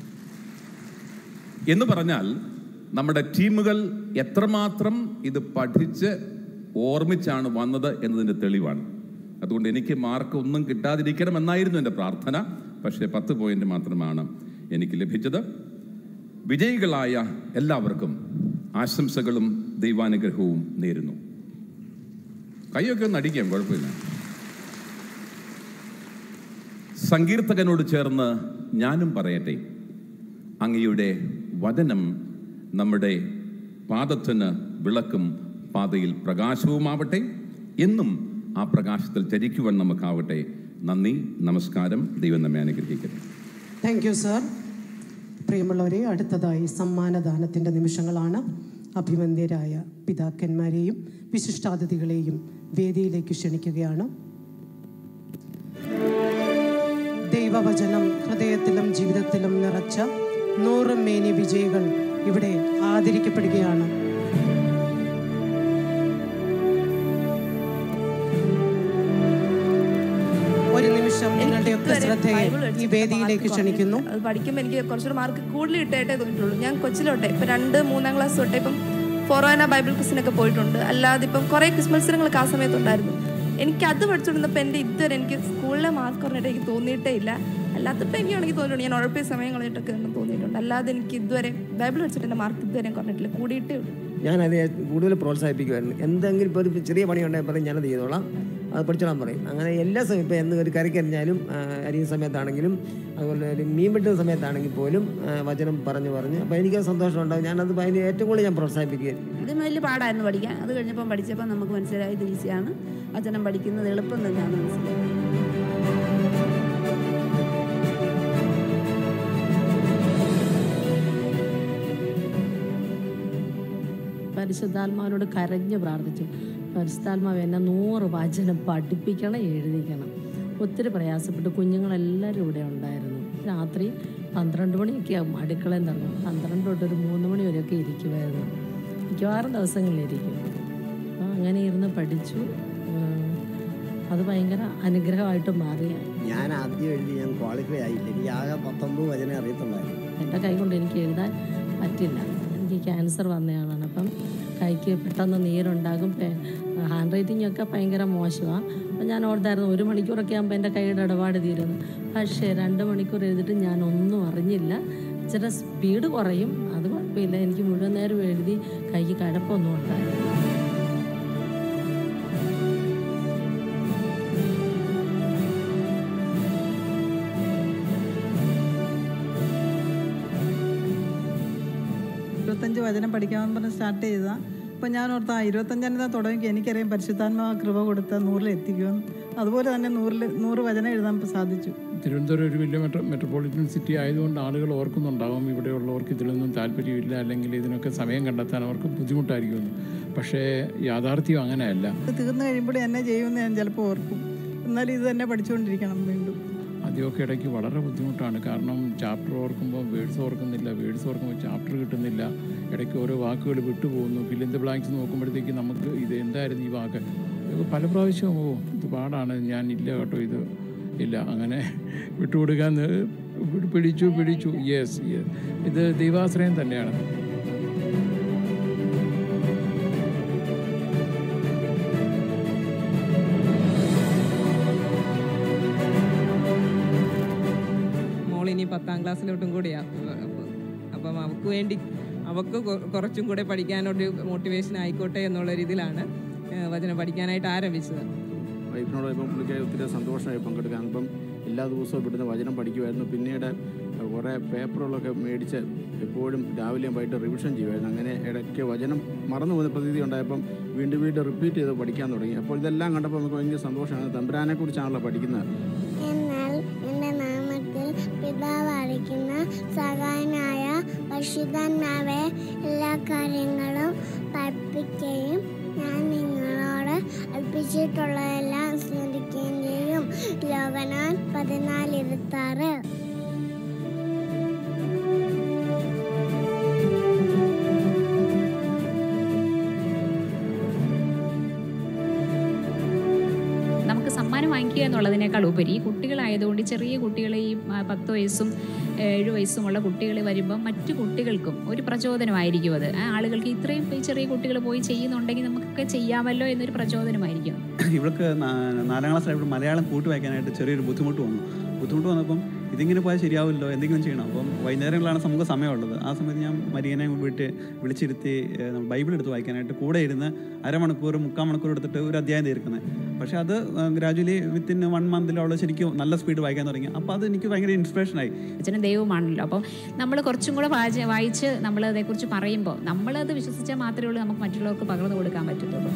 എന്ന് പറഞ്ഞാൽ നമ്മുടെ ടീമുകൾ എത്രമാത്രം ഇത് പഠിച്ച് ഓർമ്മിച്ചാണ് വന്നത് എന്നതിൻ്റെ തെളിവാണ് അതുകൊണ്ട് എനിക്ക് മാർക്ക് ഒന്നും കിട്ടാതിരിക്കണം എന്നായിരുന്നു എൻ്റെ പ്രാർത്ഥന പക്ഷേ പത്ത് പോയിന്റ് മാത്രമാണ് എനിക്ക് ലഭിച്ചത് വിജയികളായ എല്ലാവർക്കും ആശംസകളും ദൈവാനുഗ്രഹവും നേരുന്നു കൈയൊക്കെ ഒന്ന് അടിക്കാം കുഴപ്പമില്ല സങ്കീർത്തകനോട് ചേർന്ന് ഞാനും പറയട്ടെ അങ്ങയുടെ വചനം നമ്മുടെ പാദത്തിന് വിളക്കും പാതയിൽ പ്രകാശവുമാവട്ടെ എന്നും ആ പ്രകാശത്തിൽ ചരിക്കുവാൻ നമുക്കാവട്ടെ നന്ദി നമസ്കാരം ദൈവം നമ്മെ അനുഗ്രഹിക്കട്ടെ താങ്ക് യു സർ പ്രിയമുള്ളവരെ അടുത്തതായി സമ്മാനദാനത്തിൻ്റെ നിമിഷങ്ങളാണ് അഭിമന്യരായ പിതാക്കന്മാരെയും വിശിഷ്ടാതിഥികളെയും വേദിയിലേക്ക് ക്ഷണിക്കുകയാണ് ദൈവവചനം ഹൃദയത്തിലും ജീവിതത്തിലും നിറച്ച നൂറ് മേനി വിജയികൾ ഇവിടെ ആദരിക്കപ്പെടുകയാണ് ഒരു നിമിഷം നിങ്ങളുടെയൊക്കെ ശ്രദ്ധയെ ഈ വേദിയിലേക്ക് ക്ഷണിക്കുന്നു അത് പഠിക്കുമ്പോൾ എനിക്ക് കുറച്ചുകൂടെ മാർക്ക് കൂടുതൽ കിട്ടായിട്ടേ തോന്നിയിട്ടുള്ളൂ ഞാൻ കൊച്ചിലോട്ടെ ഇപ്പം രണ്ട് മൂന്നാം ക്ലാസ് തൊട്ടേ ഇപ്പം ഫൊറോന ബൈബിൾ ക്വിസിനൊക്കെ പോയിട്ടുണ്ട് അല്ലാതെ ഇപ്പം കുറേ ക്വിസ് മത്സരങ്ങളൊക്കെ ആ സമയത്തുണ്ടായിരുന്നു എനിക്ക് അത് പഠിച്ചുകൊണ്ടിരുന്നപ്പോൾ എൻ്റെ ഇതുവരെ എനിക്ക് സ്കൂളിലെ മാർക്ക് പറഞ്ഞിട്ട് എനിക്ക് തോന്നിയിട്ടേ ഇല്ല അല്ലാത്തപ്പോൾ എനിക്കാണെങ്കിൽ തോന്നിയിട്ടുണ്ട് ഞാൻ ഉഴപ്പിയ സമയം കളഞ്ഞിട്ടൊക്കെ ഒന്നും തോന്നിയിട്ടുണ്ട് അല്ലാതെ എനിക്ക് ഇതുവരെ ബൈബിൾ പഠിച്ചിട്ട് എൻ്റെ മാർക്ക് ഇതുവരെ കുറഞ്ഞിട്ടില്ല കൂടിയിട്ടേ ഉള്ളൂ ഞാനത് കൂടുതൽ പ്രോത്സാഹിപ്പിക്കുമായിരുന്നു എന്തെങ്കിലും ഇപ്പോൾ ഒരു ചെറിയ പണി ഉണ്ടെങ്കിൽ പറയും ഞാനത് ചെയ്തോളാം അത് പഠിച്ചോളാൻ പറയും അങ്ങനെ എല്ലാ സമയം ഇപ്പോൾ എന്ത് ഒരു കറിക്കരിഞ്ഞാലും അരിയുന്ന സമയത്താണെങ്കിലും അതുപോലെ ഒരു മീൻ വെട്ടുന്ന സമയത്താണെങ്കിൽ പോലും ആ, വചനം പറഞ്ഞു പറഞ്ഞ് അപ്പോൾ എനിക്ക് സന്തോഷം ഉണ്ടാവും ഞാനത് അതിന് ഏറ്റവും കൂടുതൽ ഞാൻ പ്രോത്സാഹിപ്പിക്കുകയായിരുന്നു ഇത് വലിയ പാടായിരുന്നു പഠിക്കാൻ അത് കഴിഞ്ഞപ്പം പഠിച്ചപ്പോൾ നമുക്ക് മനസ്സിലായി ഇത് ഈസിയാണ് വചനം പഠിക്കുന്നത് എളുപ്പം തന്നെയാണെന്ന് മനസ്സിലായി പരിശുദ്ധാത്മാവിനോട് കരഞ്ഞ് പ്രാർത്ഥിച്ചു പരിശുദ്ധാത്മാവ് എന്നെ നൂറ് വചനം പഠിപ്പിക്കണം എഴുതിക്കണം ഒത്തിരി പ്രയാസപ്പെട്ട് കുഞ്ഞുങ്ങളെല്ലാവരും ഇവിടെ ഉണ്ടായിരുന്നു രാത്രി പന്ത്രണ്ട് മണിയൊക്കെ ആകും അടുക്കളയിൽ നിന്ന് പന്ത്രണ്ട് തൊട്ട് ഒരു മൂന്ന് മണി വരെയൊക്കെ ഇരിക്കുമായിരുന്നു മിക്കവാറും ദിവസങ്ങളിലിരിക്കും അപ്പോൾ അങ്ങനെ ഇരുന്ന് പഠിച്ചു ഉം, അത് ഭയങ്കര അനുഗ്രഹമായിട്ട് മാറിയ ഞാൻ ആദ്യം എഴുതി ഞാൻ ക്വാളിഫൈ ആയില്ല എനിക്ക് ആകെ പത്തൊമ്പത് വചനം അറിയത്തുണ്ടായിരുന്നു എൻ്റെ കൈ കൊണ്ട് എനിക്ക് എഴുതാൻ പറ്റില്ല എനിക്ക് ക്യാൻസർ വന്നയാളാണ് അപ്പം കൈക്ക് പെട്ടെന്ന് നീരുണ്ടാകും ഹാൻഡ് റൈറ്റിംഗ് ഒക്കെ ഭയങ്കര മോശമാണ് അപ്പം ഞാൻ ഓർത്തായിരുന്നു ഒരു മണിക്കൂറൊക്കെ ആകുമ്പോൾ എൻ്റെ കൈയുടെ ഇടപാട് തീരുന്നു പക്ഷേ രണ്ട് മണിക്കൂർ എഴുതിയിട്ട് ഞാൻ ഒന്നും അറിഞ്ഞില്ല ഇച്ചിരി സ്പീഡ് കുറയും അത് കുഴപ്പമില്ല എനിക്ക് മുഴുവൻ നേരം എഴുതി കൈക്ക് കഴപ്പൊന്നും ഉണ്ടായിരുന്നു ഇരുപത്തഞ്ച് വചനം പഠിക്കാമെന്ന് പറഞ്ഞ് സ്റ്റാർട്ട് ചെയ്തതാണ് അപ്പം ഞാൻ ഓർത്ത ആ ഇരുപത്തഞ്ചാം തുടങ്ങി എനിക്കറിയാം പരിശുദ്ധാത്മാ കൃപ കൊടുത്ത നൂറിൽ എത്തിക്കുമെന്ന് അതുപോലെ തന്നെ നൂറിൽ നൂറ് വചനം എഴുതാൻ സാധിച്ചു തിരുവനന്തപുരം ഒരു വലിയ മെട്രോ മെട്രോപൊളിറ്റൻ സിറ്റി ആയതുകൊണ്ട് ആളുകൾ ഓർക്കുന്നുണ്ടാവും ഇവിടെയുള്ളവർക്ക് ഇതിലൊന്നും താല്പര്യമില്ല അല്ലെങ്കിൽ ഇതിനൊക്കെ സമയം കണ്ടെത്താൻ അവർക്ക് ബുദ്ധിമുട്ടായിരിക്കുമെന്ന് പക്ഷേ യാഥാർത്ഥ്യം അങ്ങനെയല്ല ഇത് തീർന്നു കഴിയുമ്പോൾ എന്നെ ചെയ്യുമെന്ന് ഞാൻ ചിലപ്പോൾ ഓർക്കും എന്നാലും ഇത് തന്നെ പഠിച്ചുകൊണ്ടിരിക്കണം വീണ്ടും ആദ്യമൊക്കെ ഇടയ്ക്ക് വളരെ ബുദ്ധിമുട്ടാണ് കാരണം ചാപ്റ്റർ ഓർക്കുമ്പോൾ വേർഡ്സ് ഓർക്കുന്നില്ല വേർഡ്സ് ഓർക്കുമ്പോൾ ചാപ്റ്റർ കിട്ടുന്നില്ല ഇടയ്ക്ക് ഓരോ വാക്കുകൾ വിട്ടുപോകുന്നു ഫിലിം ദ ബ്ലാങ്ക്സ് നോക്കുമ്പോഴത്തേക്ക് നമുക്ക് ഇത് എന്തായിരുന്നു ഈ വാക്ക് ഇത് പല പ്രാവശ്യവും ഓ ഇത് പാടാണ് ഞാൻ ഇല്ല കേട്ടോ ഇത് ഇല്ല അങ്ങനെ വിട്ടുകൊടുക്കാൻ നി- പിടിച്ചു പിടിച്ചു യെസ് യെസ് ഇത് ദൈവാശ്രയം തന്നെയാണ് മോളിനി പത്താം ക്ലാസ്സിലോട്ടും കൂടിയാണ് അപ്പം അവൾക്ക് വേണ്ടി അവൾക്ക് കൊ- കുറച്ചും കൂടെ പഠിക്കാനൊരു മോട്ടിവേഷൻ ആയിക്കോട്ടെ എന്നുള്ള രീതിയിലാണ് ഏഹ് വചനം പഠിക്കാനായിട്ട് ആരംഭിച്ചത് വൈഫിനോടൊപ്പം പുള്ളിക്ക് ഒത്തിരി സന്തോഷമായി പങ്കെടുക്കാൻ ഇപ്പം എല്ലാ ദിവസവും ഇവിടുന്ന് വചനം പഠിക്കുമായിരുന്നു പിന്നീട് കുറേ പേപ്പറുകളൊക്കെ മേടിച്ച് എപ്പോഴും രാവിലെയും വൈകിട്ട് റിവിഷൻ ചെയ്യുമായിരുന്നു അങ്ങനെ ഇടയ്ക്ക് വചനം മറന്നു പോകുന്ന പ്രതീതി ഉണ്ടായപ്പം വീണ്ടും വീണ്ടും റിപ്പീറ്റ് ചെയ്ത് പഠിക്കാൻ തുടങ്ങി അപ്പോൾ ഇതെല്ലാം കണ്ടപ്പോൾ നമുക്ക് ഭയങ്കര സന്തോഷമാണ് തമ്പുരാനെ കുറിച്ചാണല്ലോ പഠിക്കുന്നത് എന്നാൽ എൻ്റെ നാമത്തിൽ പിതാവ് അടിക്കുന്ന സഹായനായ പരിശുദ്ധനാവെ എല്ലാ കാര്യങ്ങളും പഠിപ്പിക്കുകയും ഞാൻ നിങ്ങളോട് അർപ്പിച്ചിട്ടുള്ളതെല്ലാം സ്മരിക്കുകയും ചെയ്യും ലോകനാൻ പതിനാല് ഇരുപത്താറ് നമുക്ക് സമ്മാനം വാങ്ങിക്കുക എന്നുള്ളതിനേക്കാൾ ഉപരി കുട്ടികളായതുകൊണ്ട് ചെറിയ കുട്ടികളെ ഈ ആ, പത്ത് വയസ്സും ഏഴ് വയസ്സുമുള്ള കുട്ടികൾ വരുമ്പോൾ മറ്റു കുട്ടികൾക്കും ഒരു പ്രചോദനമായിരിക്കും അത് ആ, ആളുകൾക്ക് ഇത്രയും ഈ ചെറിയ കുട്ടികൾ പോയി ചെയ്യുന്നുണ്ടെങ്കിൽ നമുക്കൊക്കെ ചെയ്യാമല്ലോ എന്നൊരു പ്രചോദനമായിരിക്കും ഇവൾക്ക് നാ- നാലാം ക്ലാസ്സിലായപ്പോൾ മലയാളം കൂട്ടി വായിക്കാനായിട്ട് ചെറിയൊരു ബുദ്ധിമുട്ട് വന്നു ബുദ്ധിമുട്ട് വന്നപ്പം ഇതിങ്ങനെ പോയാൽ ശരിയാവില്ലോ എന്തെങ്കിലും ചെയ്യണം അപ്പം വൈകുന്നേരങ്ങളാണ് നമുക്ക് സമയമുള്ളത് ആ സമയത്ത് ഞാൻ മരിയനെ വീട്ട് വിളിച്ചിരുത്തി ഏഹ്, നമ്മൾ ബൈബിൾ എടുത്ത് വായിക്കാനായിട്ട് കൂടെ ഇരുന്ന് അരമണിക്കൂർ മുക്കാൽ മണിക്കൂർ എടുത്തിട്ട് ഒരു അധ്യായം തീർക്കുന്നത് പക്ഷേ അത് ഗ്രാജുവലി വിത്തിൻ വൺ മന്തിലുള്ള ശരിക്കും നല്ല സ്പീഡ് വായിക്കാൻ തുടങ്ങി അപ്പോൾ അത് എനിക്ക് ഭയങ്കര ഇൻസ്പിറേഷനായി അച്ഛനും ദൈവമാണല്ലോ അപ്പം നമ്മൾ കുറച്ചും കൂടെ വായിച്ച് വായിച്ച് നമ്മൾ അതേക്കുറിച്ച് പറയുമ്പോൾ നമ്മളത് വിശ്വസിച്ചാൽ മാത്രമേ ഉള്ളൂ നമുക്ക് മറ്റുള്ളവർക്ക് പകർന്നു കൊടുക്കാൻ പറ്റത്തുള്ളൂ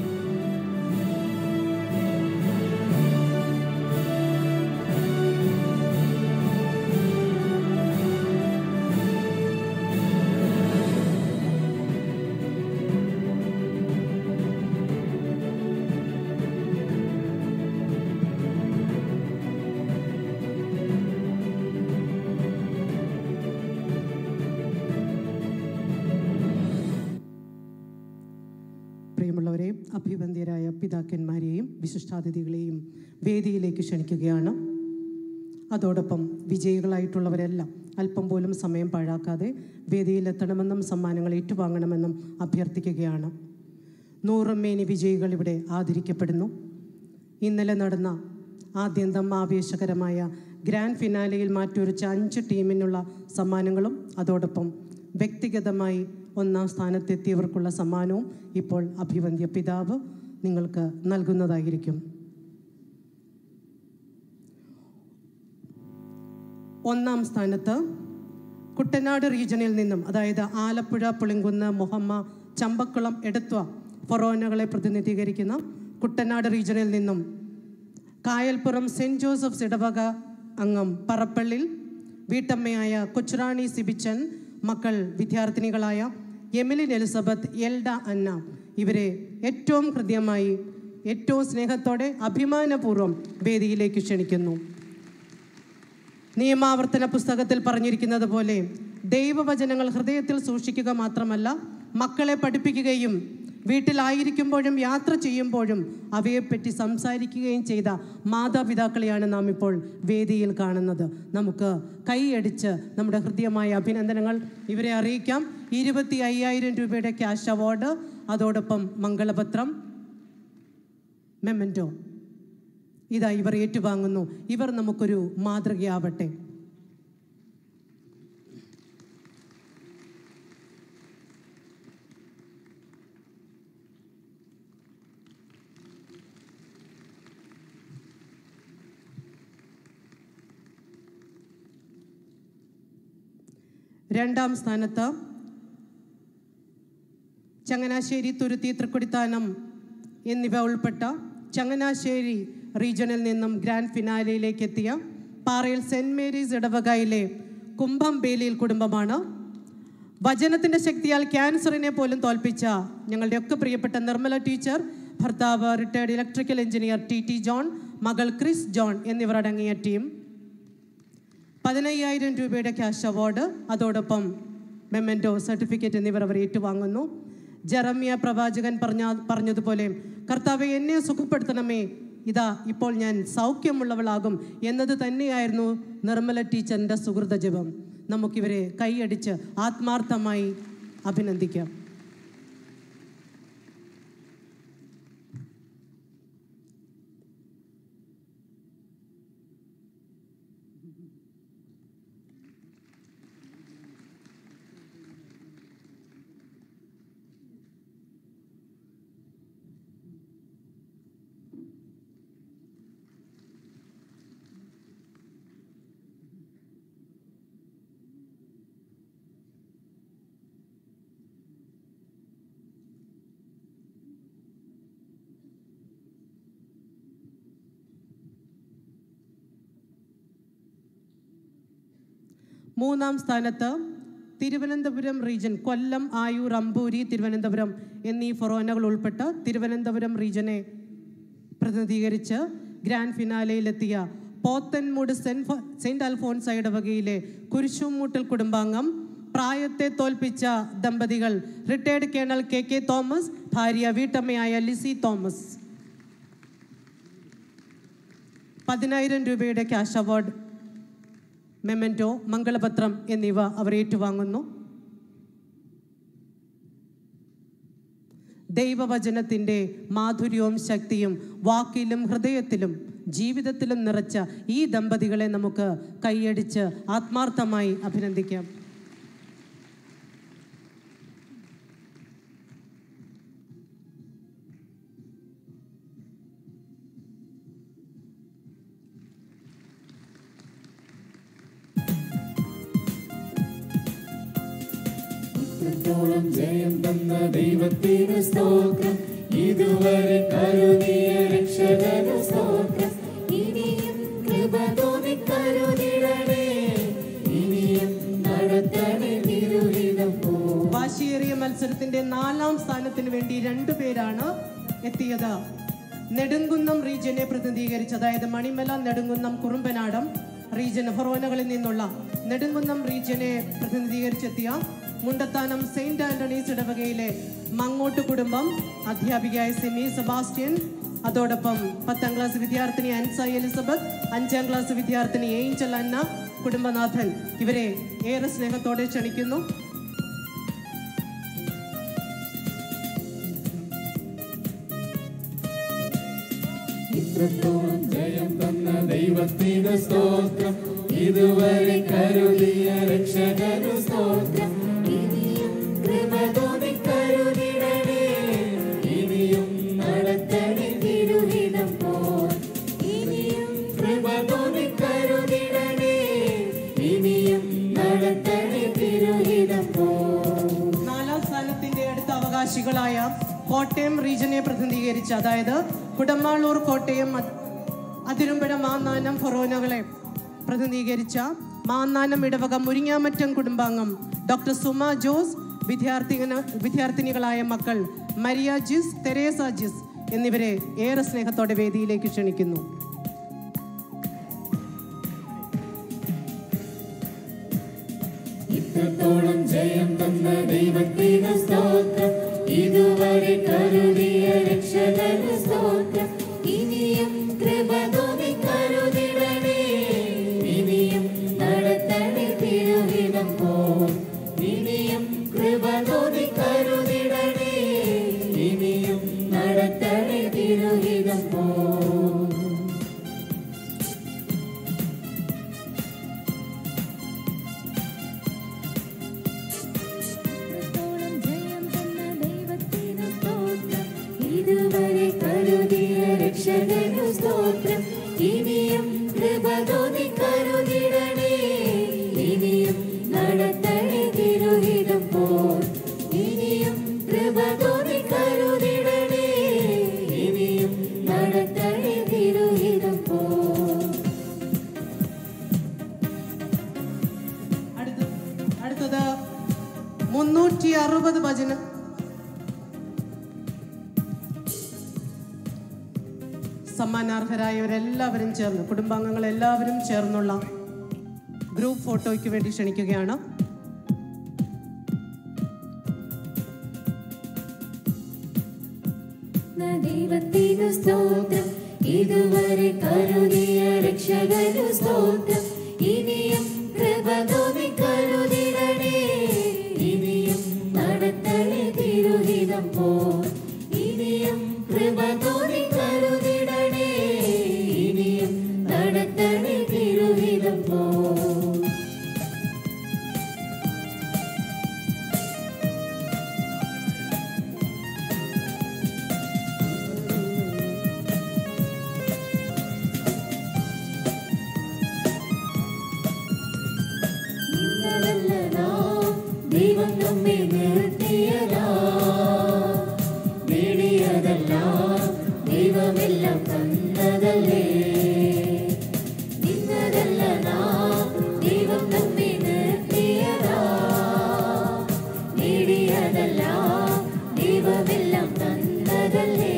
പ്രിയമുള്ളവരെ അഭിവന്ദ്യരായ പിതാക്കന്മാരെയും വിശിഷ്ടാതിഥികളെയും വേദിയിലേക്ക് ക്ഷണിക്കുകയാണ് അതോടൊപ്പം വിജയികളായിട്ടുള്ളവരെല്ലാം അല്പം പോലും സമയം പാഴാക്കാതെ വേദിയിലെത്തണമെന്നും സമ്മാനങ്ങൾ ഏറ്റുവാങ്ങണമെന്നും അഭ്യർത്ഥിക്കുകയാണ് നൂറുമേനി വിജയികൾ ഇവിടെ ആദരിക്കപ്പെടുന്നു ഇന്നലെ നടന്ന ആദ്യന്തം ആവേശകരമായ ഗ്രാൻഡ് ഫിനാലയിൽ മാറ്റുരച്ച അഞ്ച് ടീമിനുള്ള സമ്മാനങ്ങളും അതോടൊപ്പം വ്യക്തിഗതമായി ഒന്നാം സ്ഥാനത്തെത്തിയവർക്കുള്ള സമ്മാനവും ഇപ്പോൾ അഭിവന്ദ്യ പിതാവ് നിങ്ങൾക്ക് നൽകുന്നതായിരിക്കും ഒന്നാം സ്ഥാനത്ത് കുട്ടനാട് റീജിയനിൽ നിന്നും അതായത് ആലപ്പുഴ പുളിങ്കുന്ന് മുഹമ്മ ചമ്പക്കുളം എടത്വ ഫൊറോനകളെ പ്രതിനിധീകരിക്കുന്ന കുട്ടനാട് റീജിയനിൽ നിന്നും കായൽപ്പുറം സെൻറ് ജോസഫ്സ് ഇടവക അംഗം പറപ്പള്ളിൽ വീട്ടമ്മയായ കൊച്ചുറാണി സിബിച്ചൻ മക്കൾ വിദ്യാർത്ഥിനികളായ എമിലിൻ എലിസബത്ത് എൽഡ അന്ന ഇവരെ ഏറ്റവും ഹൃദ്യമായി ഏറ്റവും സ്നേഹത്തോടെ അഭിമാനപൂർവ്വം വേദിയിലേക്ക് ക്ഷണിക്കുന്നു നിയമാവർത്തന പുസ്തകത്തിൽ പറഞ്ഞിരിക്കുന്നത് പോലെ ദൈവവചനങ്ങൾ ഹൃദയത്തിൽ സൂക്ഷിക്കുക മാത്രമല്ല മക്കളെ പഠിപ്പിക്കുകയും വീട്ടിലായിരിക്കുമ്പോഴും യാത്ര ചെയ്യുമ്പോഴും അവയെപ്പറ്റി സംസാരിക്കുകയും ചെയ്ത മാതാപിതാക്കളെയാണ് നാം ഇപ്പോൾ വേദിയിൽ കാണുന്നത് നമുക്ക് കൈയടിച്ച് നമ്മുടെ ഹൃദ്യമായ അഭിനന്ദനങ്ങൾ ഇവരെ അറിയിക്കാം ഇരുപത്തി അയ്യായിരം രൂപയുടെ ക്യാഷ് അവാർഡ് അതോടൊപ്പം മംഗളപത്രം മെമൻറ്റോ ഇതാ ഇവർ ഏറ്റുവാങ്ങുന്നു ഇവർ നമുക്കൊരു മാതൃകയാവട്ടെ രണ്ടാം സ്ഥാനത്ത് ചങ്ങനാശ്ശേരി തുരുത്തി തൃക്കൊടിത്താനം എന്നിവ ഉൾപ്പെട്ട ചങ്ങനാശ്ശേരി റീജിയനിൽ നിന്നും ഗ്രാൻഡ് ഫിനാലയിലേക്ക് എത്തിയ പാറയിൽ സെൻറ് മേരീസ് ഇടവകയിലെ കുംഭം ബേലിയിൽ കുടുംബമാണ് വചനത്തിൻ്റെ ശക്തിയാൽ ക്യാൻസറിനെ പോലും തോൽപ്പിച്ച ഞങ്ങളുടെയൊക്കെ പ്രിയപ്പെട്ട നിർമ്മല ടീച്ചർ ഭർത്താവ് retired electrical engineer T T John മകൾ ക്രിസ് ജോൺ എന്നിവർ അടങ്ങിയ ടീം പതിനയ്യായിരം രൂപയുടെ ക്യാഷ് അവാർഡ് അതോടൊപ്പം മെമ്മൻറ്റോ സർട്ടിഫിക്കറ്റ് എന്നിവർ അവർ ഏറ്റുവാങ്ങുന്നു ജറമ്യ പ്രവാചകൻ പറഞ്ഞ പറഞ്ഞതുപോലെ കർത്താവെ എന്നെ സുഖപ്പെടുത്തണമേ ഇതാ ഇപ്പോൾ ഞാൻ സൗഖ്യമുള്ളവളാകും എന്നത് തന്നെയായിരുന്നു നിർമ്മല ടീച്ചറിൻ്റെ സുഹൃത ജപം നമുക്കിവരെ കൈയടിച്ച് ആത്മാർത്ഥമായി അഭിനന്ദിക്കാം മൂന്നാം സ്ഥാനത്ത് തിരുവനന്തപുരം റീജൻ കൊല്ലം ആയൂർ അമ്പൂരി തിരുവനന്തപുരം എന്നീ ഫൊറോനകൾ ഉൾപ്പെട്ട തിരുവനന്തപുരം റീജനെ പ്രതിനിധീകരിച്ച് ഗ്രാൻഡ് ഫിനാലയിലെത്തിയ പോത്തൻമൂട് സെന്റ് ഫ- സെന്റ് അൽഫോൺസ് ഇടവകയിലെ കുരിശുമൂട്ടിൽ കുടുംബാംഗം പ്രായത്തെ തോൽപ്പിച്ച ദമ്പതികൾ retired colonel K K Thomas ഭാര്യ വീട്ടമ്മയായ ലിസി തോമസ് പതിനായിരം രൂപയുടെ ക്യാഷ് അവാർഡ് മെമൻറ്റോ മംഗളപത്രം എന്നിവ അവർ ഏറ്റുവാങ്ങുന്നു ദൈവവചനത്തിൻ്റെ മാധുര്യവും ശക്തിയും വാക്കിലും ഹൃദയത്തിലും ജീവിതത്തിലും നിറച്ച ഈ ദമ്പതികളെ നമുക്ക് കൈയടിച്ച് ആത്മാർത്ഥമായി അഭിനന്ദിക്കാം ഇത്രത്തോളം ജയം തന്ന ദൈവത്തിന് സ്തോത്രം ഇതുവരെ കരുതിയ രക്ഷകന് സ്തോത്രം ഇനിയും കൃപ തോന്നി കരുതിടണേ ഇനിയും നടത്തണേ തിരുഹിതം പോ വാശിയേറിയ മത്സരത്തിന്റെ നാലാം സ്ഥാനത്തിന് വേണ്ടി രണ്ടു പേരാണ് എത്തിയത് നെടുങ്കുന്നം റീജിയനെ പ്രതിനിധീകരിച്ച് അതായത് മണിമല നെടുങ്കുന്നം കുറുമ്പനാടം റീജിയൻ ഫൊറോനകളിൽ നിന്നുള്ള നെടുങ്കുന്നം റീജിയനെ പ്രതിനിധീകരിച്ചെത്തിയ മുണ്ടത്താനം സെയിന്റ് ആന്റണീസ് ഇടവകയിലെ മങ്ങോട്ട് കുടുംബം അധ്യാപികയായ സിമി സെബാസ്റ്റ്യൻ അതോടൊപ്പം പത്താം ക്ലാസ് വിദ്യാർത്ഥിനി അൻസായി എലിസബത്ത് അഞ്ചാം ക്ലാസ് വിദ്യാർത്ഥിനി ഏഞ്ചൽ അന്ന കുടുംബനാഥൻ ഇവരെ ഏറെ സ്നേഹത്തോടെ ക്ഷണിക്കുന്നു ഇത്രത്തോളം ജയം തന്ന ദൈവത്തിന് സ്തോത്രം ഇതുവരെ കരുതിയ രക്ഷകന് സ്തോത്രം ഇനിയും കൃപ തോന്നി കരുതിടണേ ഇനിയും നടത്തണേ തിരുഹിതം പോൽ ഇനിയും കൃപ തോന്നി കരുതിടണേ ഇനിയും നടത്തണേ തിരുഹിതം പോൽ നാലാം സ്ഥാനത്തിന്റെ അടുത്ത അവകാശികളായ കോട്ടയം റീജിയനെ പ്രതിനിധീകരിച്ച് അതായത് കുടമാളൂർ കോട്ടയം അത്- അതിരുമ്പുഴ മാന്നാനം ഫൊറോനകളെ പ്രതിനിധീകരിച്ച മാന്നാനം ഇടവക മുരിങ്ങാമറ്റം കുടുംബാംഗം ഡോക്ടർ സുമ ജോസ് വിദ്യാർത്ഥിന വിദ്യാർത്ഥിനികളായ മക്കൾ മരിയ ജിസ് തെരേസ ജിസ് എന്നിവരെ ഏറെ സ്നേഹത്തോടെ വേദിയിലേക്ക് ക്ഷണിക്കുന്നു ഇത്രത്തോളം ജയം തന്ന ദൈവത്തിന് സ്തോത്രം ഇതുവരെ കരുതിയ രക്ഷകന് സ്തോത്രം ഇനിയും കൃപ തോന്നി കരുതിടണേ ഇനിയും നടത്തണേ തിരുഹിതം പോൽ ഇനിയും കൃപ തോന്നി കരുതിടണേ ഇനിയും നടത്തണേ തിരുഹിതം പോൽ ഇത്രത്തോളം ജയം തന്ന ദൈവത്തിന് സ്തോത്രം ഇതുവരെ കരുതിയ രക്ഷകനു സ്തോത്രം ഇനിയും കൃപ തോന്നി കരുതിടണേ ഇനിയും നടത്തണേ തിരുഹിതം പോൽ ഇനിയും കൃപ തോന്നി കരുതിടണേ ഇനിയും നടത്തണേ തിരുഹിതം പോൽ അടുത്തത് മുന്നൂറ്റി അറുപത് ഭജന സമ്മാനാർഹരായവരെല്ലാവരും ചേർന്ന് കുടുംബാംഗങ്ങൾ എല്ലാവരും ചേർന്നുള്ള ഗ്രൂപ്പ് ഫോട്ടോയ്ക്ക് വേണ്ടി ക്ഷണിക്കുകയാണ് ദൈവത്തിനു സ്തോത്രം ഇതുവരെ കരുതിയ രക്ഷകനു സ്തോത്രം ഇനിയും കൃപ തോന്നി കരുതിടണേ ഇനിയും നടത്തണേ തിരുഹിതം പോൽ ഇനിയും കൃപ തോന്നി കരുതിടണേ ഇനിയും നടത്തണേ തിരുഹിതം പോൽ ഇന്നലല്ല നാം ദൈവം നമ്മെ നിർത്തിയതാ നേടിയതെല്ലാം ദൈവമെല്ലാം തന്നതല്ലേ ഇന്നലല്ല നാം ദൈവം നമ്മെ നിർത്തിയതാ നേടിയതെല്ലാം ദൈവമെല്ലാം തന്നതല്ലേ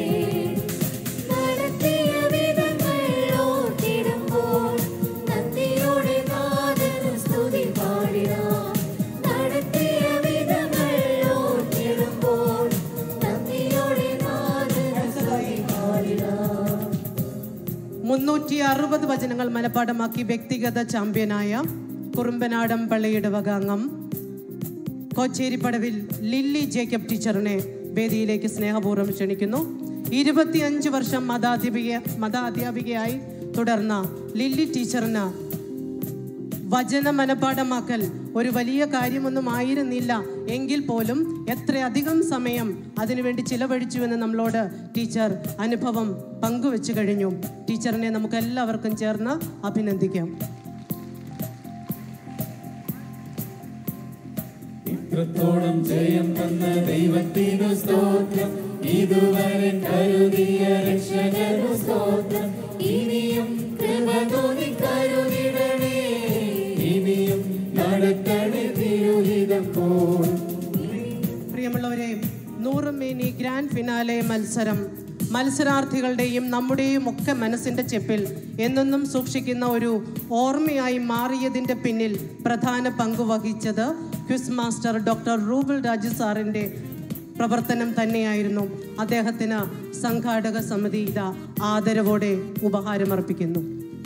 നടത്തിയ വിധങ്ങൾ ഓർത്തിടുമ്പോൾ നന്ദിയോടെ നാഥന് സ്തുതി പാടിടാം നടത്തിയ വിധങ്ങൾ ഓർത്തിടുമ്പോൾ നന്ദിയോടെ നാഥന് സ്തുതി പാടിടാം മുന്നൂറ്റി അറുപത് വചനങ്ങൾ മനഃപ്പാടമാക്കി വ്യക്തിഗത ചാമ്പ്യനായ കുറുമ്പനാടൻ പള്ളിയുടെ വകാംഗം കോച്ചേരിപ്പടവിൽ ലില്ലി ജേക്കബ് ടീച്ചറിനെ വേദിയിലേക്ക് സ്നേഹപൂർവ്വം ക്ഷണിക്കുന്നു ഇരുപത്തിയഞ്ച് വർഷം മതാധ്യാപിക മതാധ്യാപികയായി തുടർന്ന ലില്ലി ടീച്ചറിന് വചന മനഃപ്പാടമാക്കൽ ഒരു വലിയ കാര്യമൊന്നും ആയിരുന്നില്ല എങ്കിൽ പോലും എത്രയധികം സമയം അതിനുവേണ്ടി ചിലവഴിച്ചുവെന്ന് നമ്മളോട് ടീച്ചർ അനുഭവം പങ്കുവെച്ചു കഴിഞ്ഞു ടീച്ചറിനെ നമുക്ക് എല്ലാവർക്കും ചേർന്ന് അഭിനന്ദിക്കാം ഇത്രത്തോളം ജയം തന്ന ദൈവത്തിനു സ്തോത്രം ഇതുവരെ കരുതിയ രക്ഷകനു സ്തോത്രം ഇനിയും കൃപ തോന്നി കരുതിടണേ ഇനിയും നടത്തണേ തിരുഹിതം പോൽ പ്രിയമുള്ളവരെ നൂറ് മേനി ഗ്രാൻഡ് ഫിനാലെ മത്സരം മത്സരാർത്ഥികളുടെയും നമ്മുടെയും ഒക്കെ മനസ്സിൻ്റെ ചെപ്പിൽ എന്നെന്നും സൂക്ഷിക്കുന്ന ഒരു ഓർമ്മയായി മാറിയതിൻ്റെ പിന്നിൽ പ്രധാന പങ്ക് വഹിച്ചത് quiz master doctor Rubil Raju സാറിൻ്റെ പ്രവർത്തനം തന്നെയായിരുന്നു അദ്ദേഹത്തിന് സംഘാടക സമിതി ഇതാ ആദരവോടെ ഉപഹാരമർപ്പിക്കുന്നു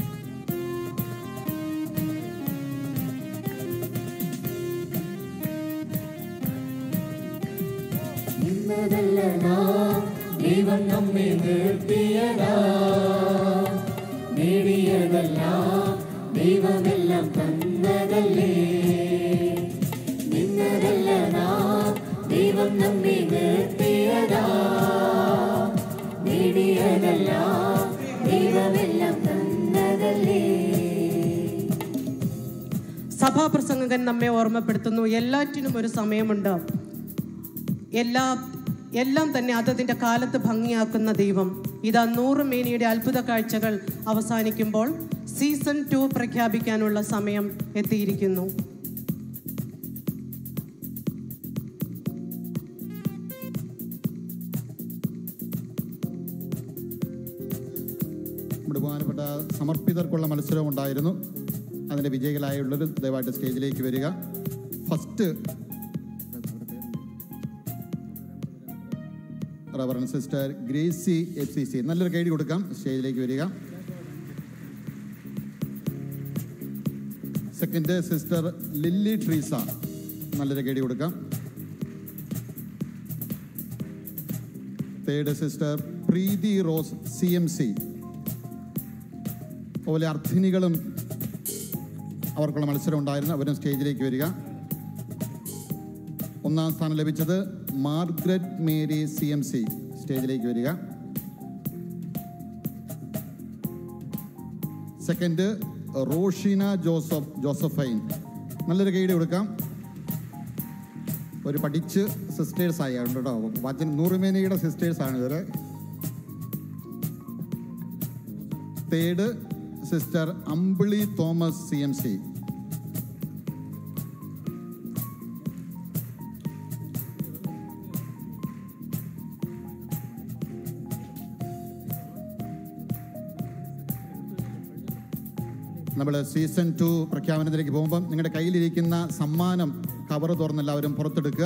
നിന്നതല്ല നാം ദൈവം നമ്മെ നിർത്തിയതാ നേടിയതെല്ലാം ദൈവമെല്ലാം തന്നതല്ലേ നിന്നതല്ല നാം ദൈവം നമ്മെ നിർത്തിയതാ നേടിയതെല്ലാം ദൈവമെല്ലാം തന്നതല്ലേ സഭാപ്രസംഗകൻ നമ്മെ ഓർമ്മപ്പെടുത്തുന്നു എല്ലാറ്റിനും ഒരു സമയമുണ്ട് എല്ലാ എല്ലാം തന്നെ അതതിൻ്റെ കാലത്ത് ഭംഗിയാക്കുന്ന ദൈവം ഇതാ നൂറ് മേനിയുടെ അത്ഭുത കാഴ്ചകൾ അവസാനിക്കുമ്പോൾ സീസൺ ടു പ്രഖ്യാപിക്കാനുള്ള സമയം എത്തിയിരിക്കുന്നു നമ്മുടെ ബഹുമാനപ്പെട്ട സമർപ്പിതർക്കുള്ള മത്സരം ഉണ്ടായിരുന്നു അതിൻ്റെ വിജയികളായുള്ളവർ ദയവായിട്ട് സ്റ്റേജിലേക്ക് വരിക first reverend sister Gracy F C C നല്ലൊരു കൈഡി കൊടുക്കാം സ്റ്റേജിലേക്ക് വരിക സെക്കൻഡ് സിസ്റ്റർ ലില്ലി ട്രീസ നല്ലൊരു കൈഡി കൊടുക്കാം third sister Preethi Rose C M C അതുപോലെ അർത്ഥിനികളും അവർക്കുള്ള മത്സരം ഉണ്ടായിരുന്നു അവരും സ്റ്റേജിലേക്ക് വരിക ഒന്നാം സ്ഥാനം ലഭിച്ചത് Margaret Mary C M C സ്റ്റേജിലേക്ക് വരിക സെക്കൻഡ് റോഷിന ജോസഫ് ജോസഫൈൻ നല്ലൊരു ഗൈഡ് കൊടുക്കാം ഒരു പഠിച്ച് സിസ്റ്റേഴ്സ് ആയി കേട്ടോ വചന നൂറുമേനയുടെ സിസ്റ്റേഴ്സ് ആണ് ഇവര് third sister Ambili Thomas C M C നമ്മൾ സീസൺ ടു പ്രഖ്യാപനത്തിലേക്ക് പോകുമ്പം നിങ്ങളുടെ കയ്യിലിരിക്കുന്ന സമ്മാനം കവർ തുറന്ന് എല്ലാവരും പുറത്തെടുക്കുക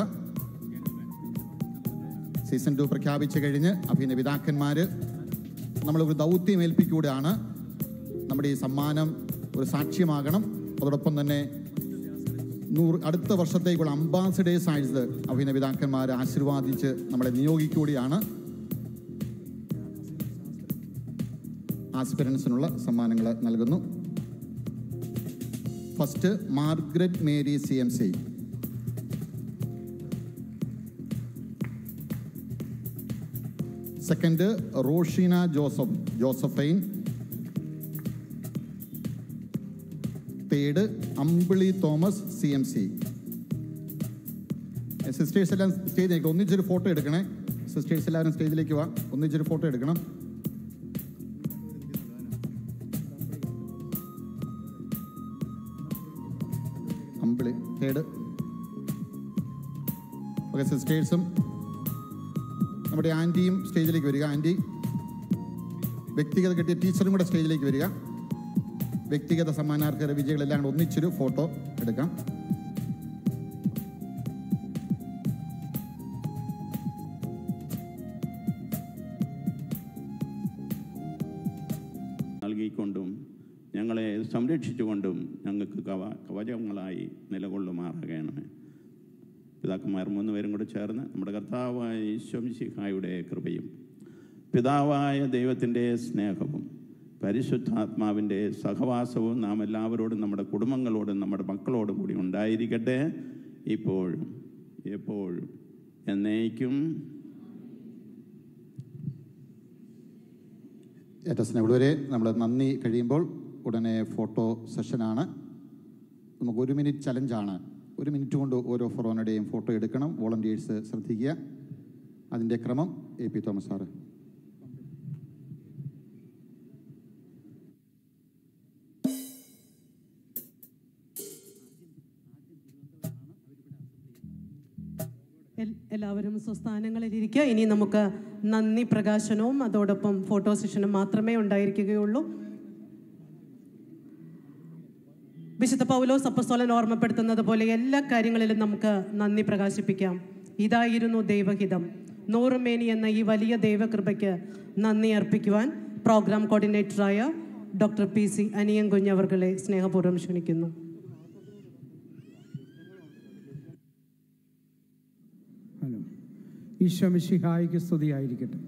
സീസൺ ടു പ്രഖ്യാപിച്ചു കഴിഞ്ഞ് അഭിനയ പിതാക്കന്മാർ നമ്മളൊരു ദൗത്യം ഏൽപ്പിക്കുകയാണ് നമ്മുടെ ഈ സമ്മാനം ഒരു സാക്ഷ്യമാകണം അതോടൊപ്പം തന്നെ നൂറ് അടുത്ത വർഷത്തേക്കുള്ള അംബാസഡേഴ്സ് ആയിട്ട് അഭിനയ പിതാക്കന്മാർ ആശീർവാദിച്ച് നമ്മളെ നിയോഗിക്കുകയാണ് ആസ്പിറൻസിനുള്ള സമ്മാനങ്ങൾ നൽകുന്നു first Margaret Mary C M C second Roshina Joseph Josephine third Ambili Thomas C M C sisters എല്ലാം സ്റ്റേജിലേക്ക് ഒന്നിച്ചൊരു ഫോട്ടോ എടുക്കണേ സിസ്റ്റേഴ്സ് എല്ലാവരും സ്റ്റേജിലേക്ക് വാ ഒന്നിച്ചൊരു ഫോട്ടോ എടുക്കണം അമ്പിളി തേർഡ് ഓക്കെ സിസ്റ്റേഴ്സും നമ്മുടെ ആൻറ്റിയും സ്റ്റേജിലേക്ക് വരിക ആൻറ്റി വ്യക്തിഗത കിട്ടിയ ടീച്ചറും കൂടെ സ്റ്റേജിലേക്ക് വരിക വ്യക്തിഗത സമ്മാനാർഹ വിജയികളെല്ലാം കൂടെ ഒന്നിച്ചൊരു ഫോട്ടോ എടുക്കാം നൽകിക്കൊണ്ടും ഞങ്ങളെ സംരക്ഷിച്ചുകൊണ്ടും ഞങ്ങൾക്ക് കവ കവചങ്ങളായി നിലകൊള്ളുമാറാകണമേ പിതാക്കന്മാർ മൂന്ന് പേരും കൂടെ ചേർന്ന് നമ്മുടെ കർത്താവായ ഈശ്വംശിഹായുടെ കൃപയും പിതാവായ ദൈവത്തിൻ്റെ സ്നേഹവും പരിശുദ്ധാത്മാവിൻ്റെ സഹവാസവും നാം എല്ലാവരോടും നമ്മുടെ കുടുംബങ്ങളോടും നമ്മുടെ മക്കളോടും കൂടി ഉണ്ടായിരിക്കട്ടെ ഇപ്പോഴും എപ്പോഴും എന്നേക്കും ഏറ്റവും സ്നേഹമുള്ളവരെ നമ്മൾ നന്ദി കഴിയുമ്പോൾ ഉടനെ ഫോട്ടോ സെഷനാണ് നമുക്ക് ഒരു മിനിറ്റ് ചലഞ്ചാണ് ഒരു മിനിറ്റ് കൊണ്ട് ഓരോ ഫൊറോനയുടെയും ഫോട്ടോ എടുക്കണം വോളണ്ടിയേഴ്സ് ശ്രദ്ധിക്കുക അതിൻ്റെ ക്രമം എ പി തോമസ് സാറ് എൽ- എല്ലാവരും സ്വസ്ഥാനങ്ങളിലിരിക്കുക ഇനി നമുക്ക് നന്ദി പ്രകാശനവും അതോടൊപ്പം ഫോട്ടോ സെഷനും മാത്രമേ ഉണ്ടായിരിക്കുകയുള്ളൂ വിശുദ്ധ പൗലോസ് അപ്പസ്തോലൻ ഓർമ്മപ്പെടുത്തുന്നത് പോലെ എല്ലാ കാര്യങ്ങളിലും നമുക്ക് നന്ദി പ്രകാശിപ്പിക്കാം ഇതായിരുന്നു ദൈവഹിതം നൂറുമേനി എന്ന ഈ വലിയ ദൈവകൃപയ്ക്ക് നന്ദി അർപ്പിക്കുവാൻ പ്രോഗ്രാം കോർഡിനേറ്ററായ ഡോക്ടർ പി സി അനിയൻ കുഞ്ഞവർകളെ സ്നേഹപൂർവ്വം ക്ഷണിക്കുന്നു ഹലോ ഈശോ മിശിഹായിക്ക് സ്തുതിയായിരിക്കട്ടെ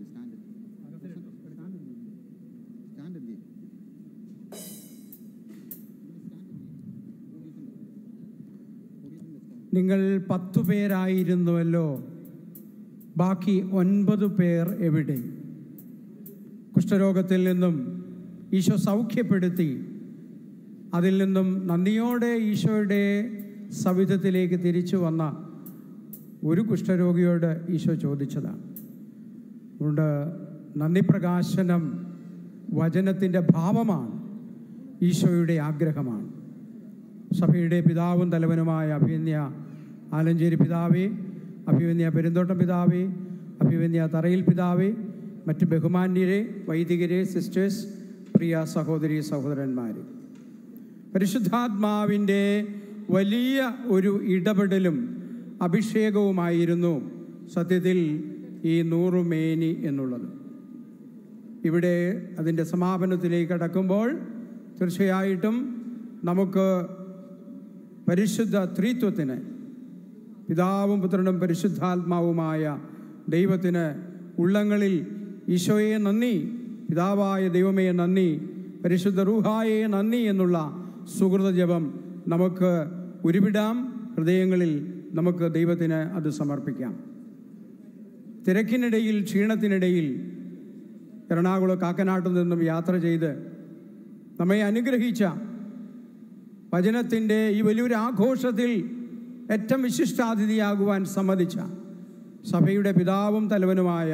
നിങ്ങൾ പത്തു പേരായിരുന്നുവല്ലോ ബാക്കി ഒൻപത് പേർ എവിടെ കുഷ്ഠരോഗത്തിൽ നിന്നും ഈശോ സൗഖ്യപ്പെടുത്തി അതിൽ നിന്നും നന്ദിയോടെ ഈശോയുടെ സവിധത്തിലേക്ക് തിരിച്ചു വന്ന ഒരു കുഷ്ഠരോഗിയോട് ഈശോ ചോദിച്ചതാണ് അതുകൊണ്ട് നന്ദി പ്രകാശനം വചനത്തിൻ്റെ ഭാവമാണ് ഈശോയുടെ ആഗ്രഹമാണ് സഭയുടെ പിതാവും തലവനുമായ അഭിവന്യ ആലഞ്ചേരി പിതാവേ അഭിവന്യ പെരുന്തോട്ടം പിതാവേ അഭിവന്യ തറയിൽ പിതാവേ മറ്റ് ബഹുമാന്യരെ വൈദികരെ സിസ്റ്റേഴ്സ് പ്രിയ സഹോദരി സഹോദരന്മാരെ പരിശുദ്ധാത്മാവിൻ്റെ വലിയ ഒരു ഇടപെടലും അഭിഷേകവുമായിരുന്നു സത്യത്തിൽ ഈ നൂറുമേനി എന്നുള്ളത് ഇവിടെ അതിൻ്റെ സമാപനത്തിലേക്ക് കടക്കുമ്പോൾ തീർച്ചയായിട്ടും നമുക്ക് പരിശുദ്ധ ത്രിത്വത്തിന് പിതാവും പുത്രനും പരിശുദ്ധാത്മാവുമായ ദൈവത്തിന് ഉള്ളങ്ങളിൽ ഈശോയെ നന്ദി പിതാവായ ദൈവമേ നന്ദി പരിശുദ്ധ റൂഹായെ നന്ദി എന്നുള്ള സുഹൃത ജപം നമുക്ക് ഉരുവിടാം ഹൃദയങ്ങളിൽ നമുക്ക് ദൈവത്തിന് അത് സമർപ്പിക്കാം തിരക്കിനിടയിൽ ക്ഷീണത്തിനിടയിൽ എറണാകുളം കാക്കനാട്ടിൽ നിന്നും യാത്ര ചെയ്ത് നമ്മെ അനുഗ്രഹിച്ച വചനത്തിൻ്റെ ഈ വലിയൊരു ആഘോഷത്തിൽ ഏറ്റവും വിശിഷ്ടാതിഥിയാകുവാൻ സമ്മതിച്ച സഭയുടെ പിതാവും തലവനുമായ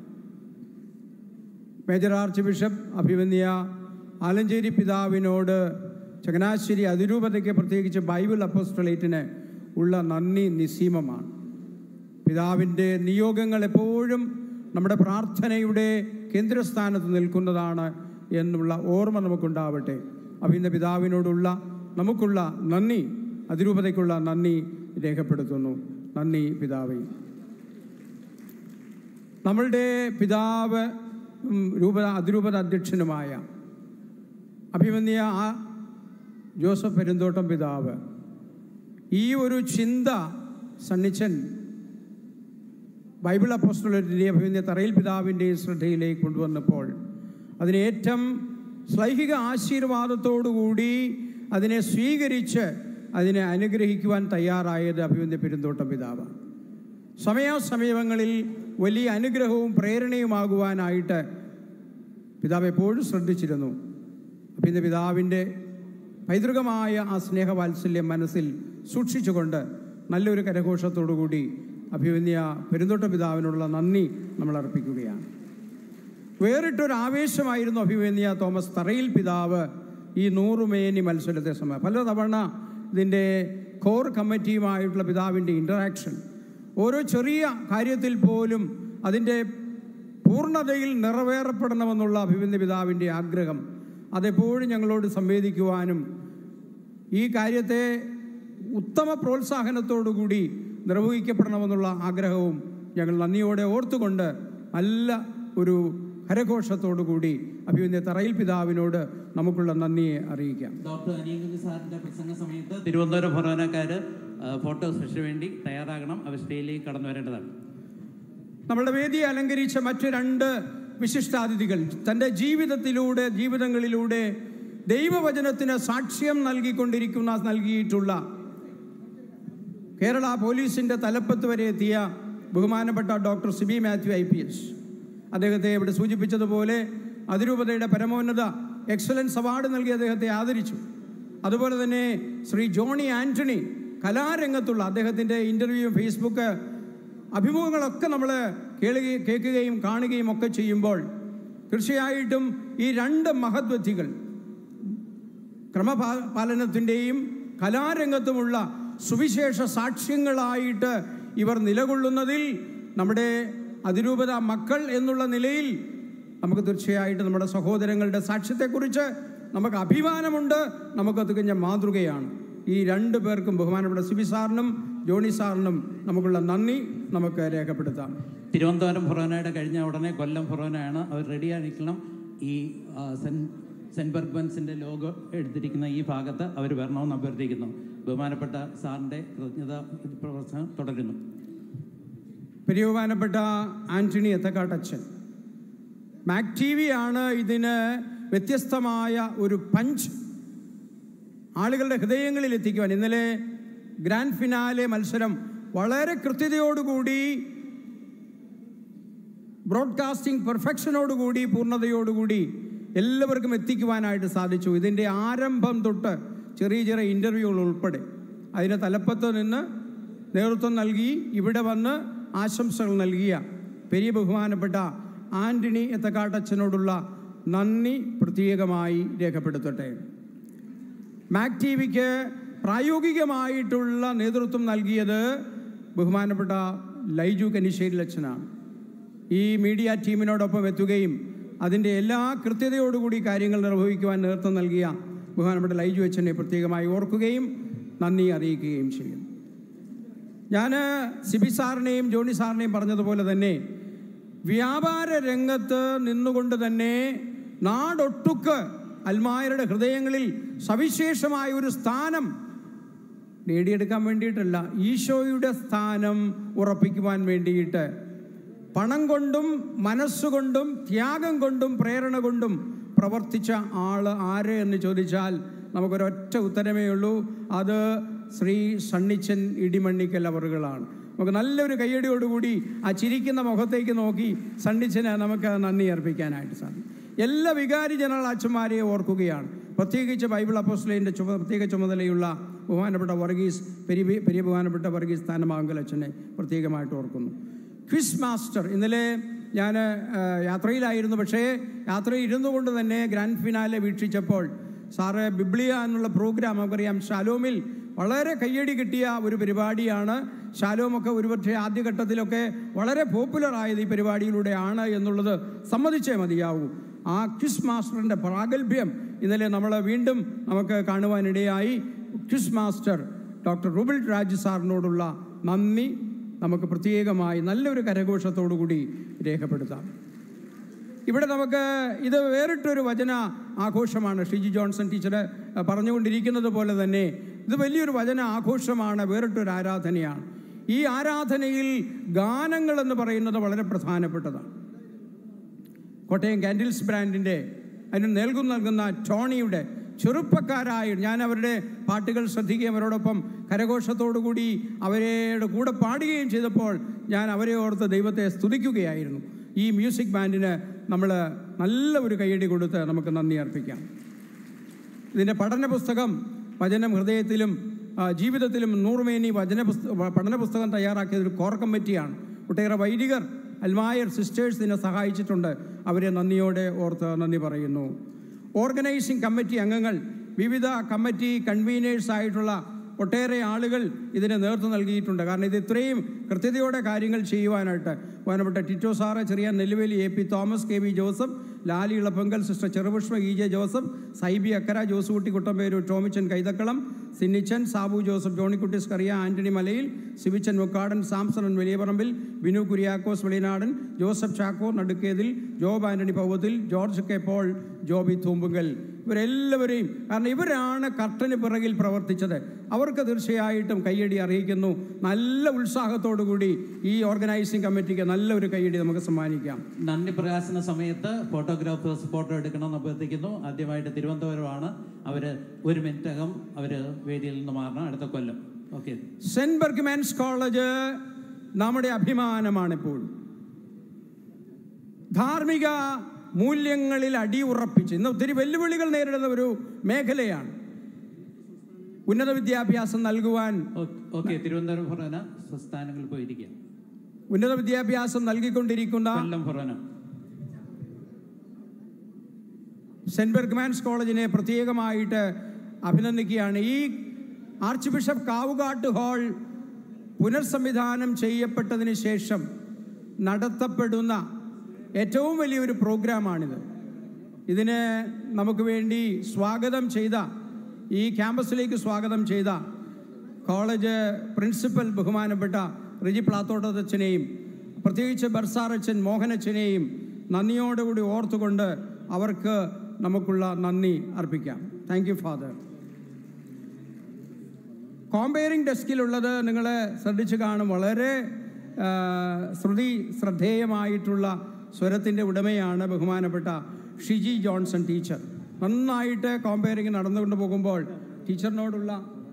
മേജർ ആർച്ച് ബിഷപ്പ് അഭിമന്യ ആലഞ്ചേരി പിതാവിനോട് ചങ്ങനാശ്ശേരി അതിരൂപതയ്ക്ക് പ്രത്യേകിച്ച് ബൈബിൾ അപ്പോസ്റ്റലേറ്റിന് ഉള്ള നന്ദി നിസീമമാണ് പിതാവിൻ്റെ നിയോഗങ്ങൾ എപ്പോഴും നമ്മുടെ പ്രാർത്ഥനയുടെ കേന്ദ്രസ്ഥാനത്ത് നിൽക്കുന്നതാണ് എന്നുള്ള ഓർമ്മ നമുക്കുണ്ടാവട്ടെ അഭിന്ന പിതാവിനോടുള്ള നമുക്കുള്ള നന്ദി അതിരൂപതയ്ക്കുള്ള നന്ദി രേഖപ്പെടുത്തുന്നു നന്ദി പിതാവേ നമ്മളുടെ പിതാവ് ഉം, രൂപത അതിരൂപത അധ്യക്ഷനുമായ അഭിമന്യ ആ ജോസഫ് പെരുന്തോട്ടം പിതാവ് ഈ ഒരു ചിന്ത സണ്ണിച്ചൻ ബൈബിൾ അപ്പോസ്റ്റലിൻ്റെ അഭിമന്യ തറയിൽ പിതാവിൻ്റെ ശ്രദ്ധയിലേക്ക് കൊണ്ടുവന്നപ്പോൾ അതിനെ ഏറ്റവും ശ്ലൈഹിക ആശീർവാദത്തോടുകൂടി അതിനെ സ്വീകരിച്ച് അതിനെ അനുഗ്രഹിക്കുവാൻ തയ്യാറായത് അഭിമന്യ പെരുന്തോട്ടം പിതാവാണ് സമയാസമയങ്ങളിൽ വലിയ അനുഗ്രഹവും പ്രേരണയുമാകുവാനായിട്ട് പിതാവ് എപ്പോഴും ശ്രദ്ധിച്ചിരുന്നു അപ്പം ഇന്ന് പിതാവിൻ്റെ പൈതൃകമായ ആ സ്നേഹവാത്സല്യം മനസ്സിൽ സൂക്ഷിച്ചുകൊണ്ട് നല്ലൊരു കരഘോഷത്തോടുകൂടി അഭിമന്യ പെരുന്തോട്ട പിതാവിനുള്ള നന്ദി നമ്മൾ അർപ്പിക്കുകയാണ് വേറിട്ടൊരു ആവേശമായിരുന്നു അഭിമന്യ തോമസ് തറയിൽ പിതാവ് ഈ നൂറുമേനി മത്സരത്തെ സമയം പലതവണ ഇതിൻ്റെ കോർ കമ്മിറ്റിയുമായിട്ടുള്ള പിതാവിൻ്റെ ഇൻ്ററാക്ഷൻ ഓരോ ചെറിയ കാര്യത്തിൽ പോലും അതിൻ്റെ പൂർണ്ണതയിൽ നിറവേറപ്പെടണമെന്നുള്ള അഭിമന്യ പിതാവിൻ്റെ ആഗ്രഹം അതെപ്പോഴും ഞങ്ങളോട് സംവേദിക്കുവാനും ഈ കാര്യത്തെ ഉത്തമ പ്രോത്സാഹനത്തോടുകൂടി നിർവഹിക്കപ്പെടണമെന്നുള്ള ആഗ്രഹവും ഞങ്ങൾ നന്ദിയോടെ ഓർത്തുകൊണ്ട് നല്ല ഒരു ഹരഘോഷത്തോടുകൂടി അഭിമന്യ തറയിൽ പിതാവിനോട് നമുക്കുള്ള നന്ദിയെ അറിയിക്കാം ഡോക്ടർ അനിയൻകുഞ്ഞ് സാറിൻ്റെ പ്രസംഗ സമയത്ത് തിരുവനന്തപുരം ഭരണക്കാർ ഫോട്ടോ സെഷന് വേണ്ടി തയ്യാറാകണം അവർ സ്റ്റേജിലേക്ക് കടന്നു വരേണ്ടതാണ് നമ്മളുടെ വേദിയെ അലങ്കരിച്ച മറ്റു രണ്ട് വിശിഷ്ടാതിഥികൾ തൻ്റെ ജീവിതത്തിലൂടെ ജീവിതങ്ങളിലൂടെ ദൈവവചനത്തിന് സാക്ഷ്യം നൽകിക്കൊണ്ടിരിക്കുന്ന നൽകിയിട്ടുള്ള കേരള പോലീസിൻ്റെ തലപ്പത്ത് വരെ എത്തിയ ബഹുമാനപ്പെട്ട doctor Siby Mathew I P S അദ്ദേഹത്തെ ഇവിടെ സൂചിപ്പിച്ചതുപോലെ അതിരൂപതയുടെ പരമോന്നത എക്സലൻസ് അവാർഡ് നൽകി അദ്ദേഹത്തെ ആദരിച്ചു അതുപോലെ തന്നെ ശ്രീ ജോണി ആൻ്റണി കലാരംഗത്തുള്ള അദ്ദേഹത്തിൻ്റെ ഇൻ്റർവ്യൂ ഫേസ്ബുക്ക് അഭിമുഖങ്ങളൊക്കെ നമ്മൾ കേളുകയും കേൾക്കുകയും കാണുകയും ഒക്കെ ചെയ്യുമ്പോൾ തീർച്ചയായിട്ടും ഈ രണ്ട് മഹത്വത്തികൾ ക്രമപാലനത്തിൻ്റെയും കലാരംഗത്തുമുള്ള സുവിശേഷ സാക്ഷ്യങ്ങളായിട്ട് ഇവർ നിലകൊള്ളുന്നതിൽ നമ്മുടെ അതിരൂപത മക്കൾ എന്നുള്ള നിലയിൽ നമുക്ക് തീർച്ചയായിട്ടും നമ്മുടെ സഹോദരങ്ങളുടെ സാക്ഷ്യത്തെക്കുറിച്ച് നമുക്ക് അഭിമാനമുണ്ട് നമുക്ക് തികഞ്ഞ മാതൃകയാണ് ഈ രണ്ട് പേർക്കും ബഹുമാനപ്പെട്ട സിബി സാറിനും ജോണി സാറിനും നമുക്കുള്ള നന്ദി നമുക്ക് രേഖപ്പെടുത്താം തിരുവനന്തപുരം ഫൊറോനയുടെ കഴിഞ്ഞ ഉടനെ കൊല്ലം ഫൊറോനയാണ് അവർ റെഡിയായിരിക്കണം ഈ ആ, സെൻ സെൻറ്റ് ബർഗ്ബൻസിൻ്റെ ലോഗോ എടുത്തിരിക്കുന്ന ഈ ഭാഗത്ത് അവർ വരണമെന്ന് അഭ്യർത്ഥിക്കുന്നു ബഹുമാനപ്പെട്ട സാറിൻ്റെ കൃതജ്ഞത പ്രവർത്തനം തുടരുന്നു പ്രിയബഹുമാനപ്പെട്ട ആന്റണി എത്തക്കാട്ടച്ചൻ മാക് ടി വി ആണ് ഇതിന് വ്യത്യസ്തമായ ഒരു പഞ്ച് ആളുകളുടെ ഹൃദയങ്ങളിൽ എത്തിക്കുവാൻ ഇന്നലെ ഗ്രാൻഡ് ഫിനാലെ മത്സരം വളരെ കൃത്യതയോടുകൂടി ബ്രോഡ്കാസ്റ്റിംഗ് പെർഫെക്ഷനോടുകൂടി പൂർണ്ണതയോടുകൂടി എല്ലാവർക്കും എത്തിക്കുവാനായിട്ട് സാധിച്ചു ഇതിൻ്റെ ആരംഭം തൊട്ട് ചെറിയ ചെറിയ ഇൻ്റർവ്യൂകൾ ഉൾപ്പെടെ അതിന് തലപ്പത്ത് നിന്ന് നേതൃത്വം നൽകി ഇവിടെ വന്ന് ആശംസകൾ നൽകിയ പെരിയ ബഹുമാനപ്പെട്ട ആന്റണി എത്തക്കാട്ടച്ചനോടുള്ള നന്ദി പ്രത്യേകമായി രേഖപ്പെടുത്തട്ടെ മാക് ടി വിക്ക് പ്രായോഗികമായിട്ടുള്ള നേതൃത്വം നൽകിയത് ബഹുമാനപ്പെട്ട ലൈജു കനിശ്ശേരി അച്ഛനാണ് ഈ മീഡിയ ടീമിനോടൊപ്പം എത്തുകയും അതിൻ്റെ എല്ലാ കൃത്യതയോടുകൂടി കാര്യങ്ങൾ നിർവഹിക്കുവാൻ നേതൃത്വം നൽകിയ ബഹുമാനപ്പെട്ട ലൈജു അച്ഛനെ പ്രത്യേകമായി ഓർക്കുകയും നന്ദി അറിയിക്കുകയും ചെയ്യും ഞാൻ സിബി സാറിനെയും ജോണി സാറിനെയും പറഞ്ഞതുപോലെ തന്നെ വ്യാപാര രംഗത്ത് നിന്നുകൊണ്ട് തന്നെ നാടൊട്ടുക്ക് അൽമായരുടെ ഹൃദയങ്ങളിൽ സവിശേഷമായ ഒരു സ്ഥാനം നേടിയെടുക്കാൻ വേണ്ടിയിട്ടല്ല ഈശോയുടെ സ്ഥാനം ഉറപ്പിക്കുവാൻ വേണ്ടിയിട്ട് പണം കൊണ്ടും മനസ്സുകൊണ്ടും ത്യാഗം കൊണ്ടും പ്രേരണ കൊണ്ടും പ്രവർത്തിച്ച ആൾ ആര് എന്ന് ചോദിച്ചാൽ നമുക്കൊരൊറ്റ ഉത്തരമേ ഉള്ളൂ അത് ശ്രീ സണ്ണിച്ചൻ ഇടിമണ്ണിക്കൽ അവറുകളാണ് നമുക്ക് നല്ലൊരു കയ്യടിയോടുകൂടി ആ ചിരിക്കുന്ന മുഖത്തേക്ക് നോക്കി സണ്ണിച്ചന് നമുക്ക് നന്ദി അർപ്പിക്കാനായിട്ട് സാധിക്കും എല്ലാ വികാരി ജനറൽ അച്ഛന്മാരെയും ഓർക്കുകയാണ് പ്രത്യേകിച്ച് ബൈബിൾ അപ്പോസ്ലേൻ്റെ ചുമ പ്രത്യേക ചുമതലയുള്ള ബഹുമാനപ്പെട്ട വർഗീസ് പെരി പെരിയ ബഹുമാനപ്പെട്ട വർഗീസ് സ്ഥാനമാങ്കൽ അച്ഛനെ പ്രത്യേകമായിട്ട് ഓർക്കുന്നു ക്വിസ് മാസ്റ്റർ ഇന്നലെ ഞാൻ യാത്രയിലായിരുന്നു പക്ഷേ യാത്രയിൽ ഇരുന്നു കൊണ്ട് തന്നെ ഗ്രാൻഡ് ഫിനാലെ വീക്ഷിച്ചപ്പോൾ സാറ് ബിബ്ലിയ എന്നുള്ള പ്രോഗ്രാം നമുക്കറിയാം ഷാലോമിൽ വളരെ കയ്യടി കിട്ടിയ ഒരു പരിപാടിയാണ് ഷാലോമൊക്കെ ഒരുപക്ഷെ ആദ്യഘട്ടത്തിലൊക്കെ വളരെ പോപ്പുലർ ആയത് ഈ പരിപാടിയിലൂടെയാണ് എന്നുള്ളത് സമ്മതിച്ചേ മതിയാവൂ ആ ക്വിസ് മാസ്റ്ററിൻ്റെ പ്രാഗൽഭ്യം ഇന്നലെ നമ്മൾ വീണ്ടും നമുക്ക് കാണുവാനിടയായി quiz master doctor Rubil Raj സാറിനോടുള്ള നന്ദി നമുക്ക് പ്രത്യേകമായി നല്ലൊരു കരഘോഷത്തോടു കൂടി രേഖപ്പെടുത്താം ഇവിടെ നമുക്ക് ഇത് വേറിട്ടൊരു വചന ആഘോഷമാണ് ഷിജി ജോൺസൺ ടീച്ചർ പറഞ്ഞുകൊണ്ടിരിക്കുന്നത് പോലെ തന്നെ ഇത് വലിയൊരു വചന ആഘോഷമാണ് വേറിട്ടൊരു ആരാധനയാണ് ഈ ആരാധനയിൽ ഗാനങ്ങൾ എന്ന് പറയുന്നത് വളരെ പ്രധാനപ്പെട്ടതാണ് കോട്ടയം കാൻഡിൽസ് ബ്രാൻഡിൻ്റെ അതിന് നൽകും നൽകുന്ന ടോണിയുടെ ചെറുപ്പക്കാരായ ഞാൻ അവരുടെ പാട്ടുകൾ ശ്രദ്ധിക്കുകയും അവരോടൊപ്പം കരഘോഷത്തോടുകൂടി അവരുടെ കൂടെ പാടുകയും ചെയ്തപ്പോൾ ഞാൻ അവരെ ഓർത്ത് ദൈവത്തെ സ്തുതിക്കുകയായിരുന്നു ഈ മ്യൂസിക് ബാൻഡിന് നമ്മൾ നല്ല ഒരു കൈയടി കൊടുത്ത് നമുക്ക് നന്ദി അർപ്പിക്കാം ഇതിൻ്റെ പഠന പുസ്തകം വചനം ഹൃദയത്തിലും ആ, ജീവിതത്തിലും നൂറുമേനി വചന പുസ്ത പഠന പുസ്തകം തയ്യാറാക്കിയത് ഒരു കോർ കമ്മിറ്റിയാണ് ഒട്ടേറെ വൈദികർ അൽമായർ സിസ്റ്റേഴ്സ് ഇതിനെ സഹായിച്ചിട്ടുണ്ട് അവരെ നന്ദിയോടെ ഓർത്ത് നന്ദി പറയുന്നു ഓർഗനൈസിംഗ് കമ്മിറ്റി അംഗങ്ങൾ വിവിധ കമ്മിറ്റി കൺവീനേഴ്സ് ആയിട്ടുള്ള ഒട്ടേറെ ആളുകൾ ഇതിന് നേതൃത്വം നൽകിയിട്ടുണ്ട് കാരണം ഇത് ഇത്രയും കൃത്യതയോടെ കാര്യങ്ങൾ ചെയ്യുവാനായിട്ട് ബഹുമാനപ്പെട്ട ടിറ്റോ സാറ് ചെറിയ Nelluveli A P Thomas K V Joseph Lali Elappankal sister Cherupushpa E J Joseph Saiby Akkara Josekutty Kuttamperoor Tomichan Kaithakkalam Sinnichan Sabu Joseph Johnykutty Scaria Antony Malayil Sivichan Mukkadan Samson Valiyaparambil Binu Kuriakose Velinadan Joseph Chacko Nadukkethil Job Antony Pauvathil George K Paul Joby Thoombunkal ഇവരെല്ലാവരെയും കാരണം ഇവരാണ് കർട്ടന് പിറകിൽ പ്രവർത്തിച്ചത് അവർക്ക് തീർച്ചയായിട്ടും കയ്യടി അറിയിക്കുന്നു നല്ല ഉത്സാഹത്തോടു കൂടി ഈ ഓർഗനൈസിംഗ് കമ്മിറ്റിക്ക് നല്ലൊരു കയ്യടി നമുക്ക് സമ്മാനിക്കാം നന്ദി പ്രകാശന സമയത്ത് ഫോട്ടോഗ്രാഫേഴ്സ് ഫോട്ടോ എടുക്കണമെന്ന് അഭ്യർത്ഥിക്കുന്നു ആദ്യമായിട്ട് തിരുവനന്തപുരമാണ് അവർ ഒരു മിനിറ്റകം അവർ വേദിയിൽ നിന്ന് മാറണം അടുത്ത കൊല്ലം ഓക്കെ സെന്റ് ബർഗ്മാൻസ് കോളേജ് നമ്മുടെ അഭിമാനമാണിപ്പോൾ ധാർമ്മിക മൂല്യങ്ങളിൽ അടിയുറപ്പിച്ച് ഇന്ന് ഒത്തിരി വെല്ലുവിളികൾ നേരിടുന്ന ഒരു മേഖലയാണ് ഉന്നത വിദ്യാഭ്യാസം നൽകുവാൻ ഓക്കെ തിരുവനന്തപുരം ഫൊറോന സംസ്ഥാനങ്ങളിൽ പോയിരിക്കുക ഉന്നത വിദ്യാഭ്യാസം നൽകിക്കൊണ്ടിരിക്കുന്ന കൊല്ലം ഫൊറോന സെന്റ് ബെർഗ്മാൻസ് കോളേജിനെ പ്രത്യേകമായിട്ട് അഭിനന്ദിക്കുകയാണ് ഈ ആർച്ച് ബിഷപ്പ് കാവുകാട്ട് ഹാൾ പുനർസംവിധാനം ചെയ്യപ്പെട്ടതിന് ശേഷം നടത്തപ്പെടുന്ന ഏറ്റവും വലിയൊരു പ്രോഗ്രാമാണിത് ഇതിന് നമുക്ക് വേണ്ടി സ്വാഗതം ചെയ്ത ഈ ക്യാമ്പസിലേക്ക് സ്വാഗതം ചെയ്ത കോളേജ് പ്രിൻസിപ്പൽ ബഹുമാനപ്പെട്ട റിജി പ്ലാത്തോട്ടച്ചനെയും പ്രത്യേകിച്ച് ബർസാറച്ചൻ മോഹനച്ചനെയും നന്ദിയോടുകൂടി ഓർത്തുകൊണ്ട് അവർക്ക് നമുക്കുള്ള നന്ദി അർപ്പിക്കാം താങ്ക് യു ഫാദർ കോമ്പയറിംഗ് ഡെസ്കിലുള്ളത് നിങ്ങൾ ശ്രദ്ധിച്ചു കാണും വളരെ ആ, ശ്രുതി ശ്രദ്ധേയമായിട്ടുള്ള സ്വരത്തിൻ്റെ ഉടമയാണ് ബഹുമാനപ്പെട്ട ഷിജി ജോൺസൺ ടീച്ചർ നന്നായിട്ട് കോമ്പയറിംഗ് നടന്നുകൊണ്ട് പോകുമ്പോൾ ടീച്ചറിനോടുള്ള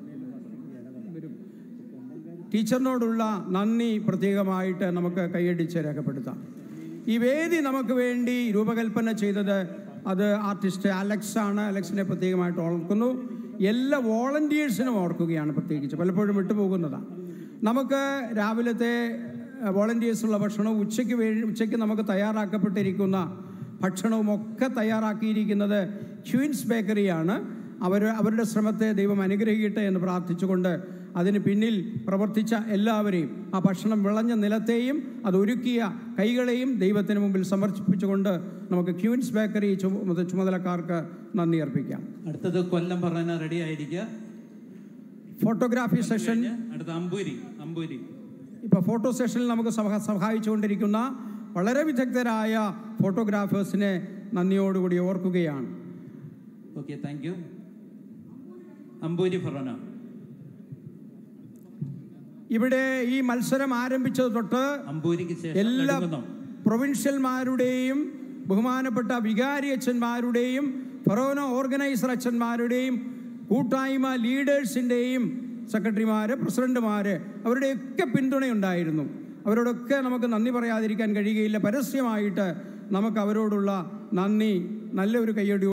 ടീച്ചറിനോടുള്ള നന്ദി പ്രത്യേകമായിട്ട് നമുക്ക് കൈയടിച്ച് രേഖപ്പെടുത്താം ഈ വേദി നമുക്ക് വേണ്ടി രൂപകൽപ്പന ചെയ്തത് അത് ആർട്ടിസ്റ്റ് അലക്സ് ആണ് അലക്സിനെ പ്രത്യേകമായിട്ട് ഓർക്കുന്നു എല്ലാ വോളണ്ടിയേഴ്സിനും ഓർക്കുകയാണ് പ്രത്യേകിച്ച് പലപ്പോഴും വിട്ടുപോകുന്നതാണ് നമുക്ക് രാവിലത്തെ വോളണ്ടിയേഴ്സുള്ള ഭക്ഷണവും ഉച്ചയ്ക്ക് വേ ഉച്ചയ്ക്ക് നമുക്ക് തയ്യാറാക്കപ്പെട്ടിരിക്കുന്ന ഭക്ഷണവും ഒക്കെ തയ്യാറാക്കിയിരിക്കുന്നത് ക്വീൻസ് ബേക്കറിയാണ് അവർ അവരുടെ ശ്രമത്തെ ദൈവം അനുഗ്രഹിക്കട്ടെ എന്ന് പ്രാർത്ഥിച്ചുകൊണ്ട് അതിന് പിന്നിൽ പ്രവർത്തിച്ച എല്ലാവരെയും ആ ഭക്ഷണം വിളഞ്ഞ നിലത്തെയും അത് ഒരുക്കിയ കൈകളെയും ദൈവത്തിന് മുമ്പിൽ സമർപ്പിച്ചുകൊണ്ട് നമുക്ക് ക്യൂൻസ് ബേക്കറി ചുമ ചുമതലക്കാർക്ക് നന്ദി അർപ്പിക്കാം അടുത്തത് കൊല്ലം പറഞ്ഞ റെഡി ആയിരിക്കുക ഫോട്ടോഗ്രാഫി സെഷൻ അടുത്ത അമ്പൂരി അമ്പൂരി ഇപ്പോൾ ഫോട്ടോ സെഷനിൽ നമുക്ക് സഹ സഹായിച്ചുകൊണ്ടിരിക്കുന്ന വളരെ വിദഗ്ധരായ ഫോട്ടോഗ്രാഫേഴ്സിനെ നന്ദിയോടുകൂടി ഓർക്കുകയാണ് okay thank you Amboori forane ഇവിടെ ഈ മത്സരം ആരംഭിച്ചത് തൊട്ട് അമ്പൂരിക്ക് ശേഷം എല്ലാ നെടുങ്കുന്നം. പ്രൊവിൻഷ്യൽമാരുടെയും ബഹുമാനപ്പെട്ട വികാരി അച്ഛന്മാരുടെയും ഫറോന ഓർഗനൈസർ അച്ഛന്മാരുടെയും കൂട്ടായ്മ ലീഡേഴ്സിൻ്റെയും സെക്രട്ടറിമാര് പ്രസിഡന്റുമാര് അവരുടെയൊക്കെ പിന്തുണയുണ്ടായിരുന്നു അവരോടൊക്കെ നമുക്ക് നന്ദി പറയാതിരിക്കാൻ കഴിയുകയില്ല പരസ്യമായിട്ട് നമുക്ക് അവരോടുള്ള നന്ദി നല്ലൊരു കയ്യടി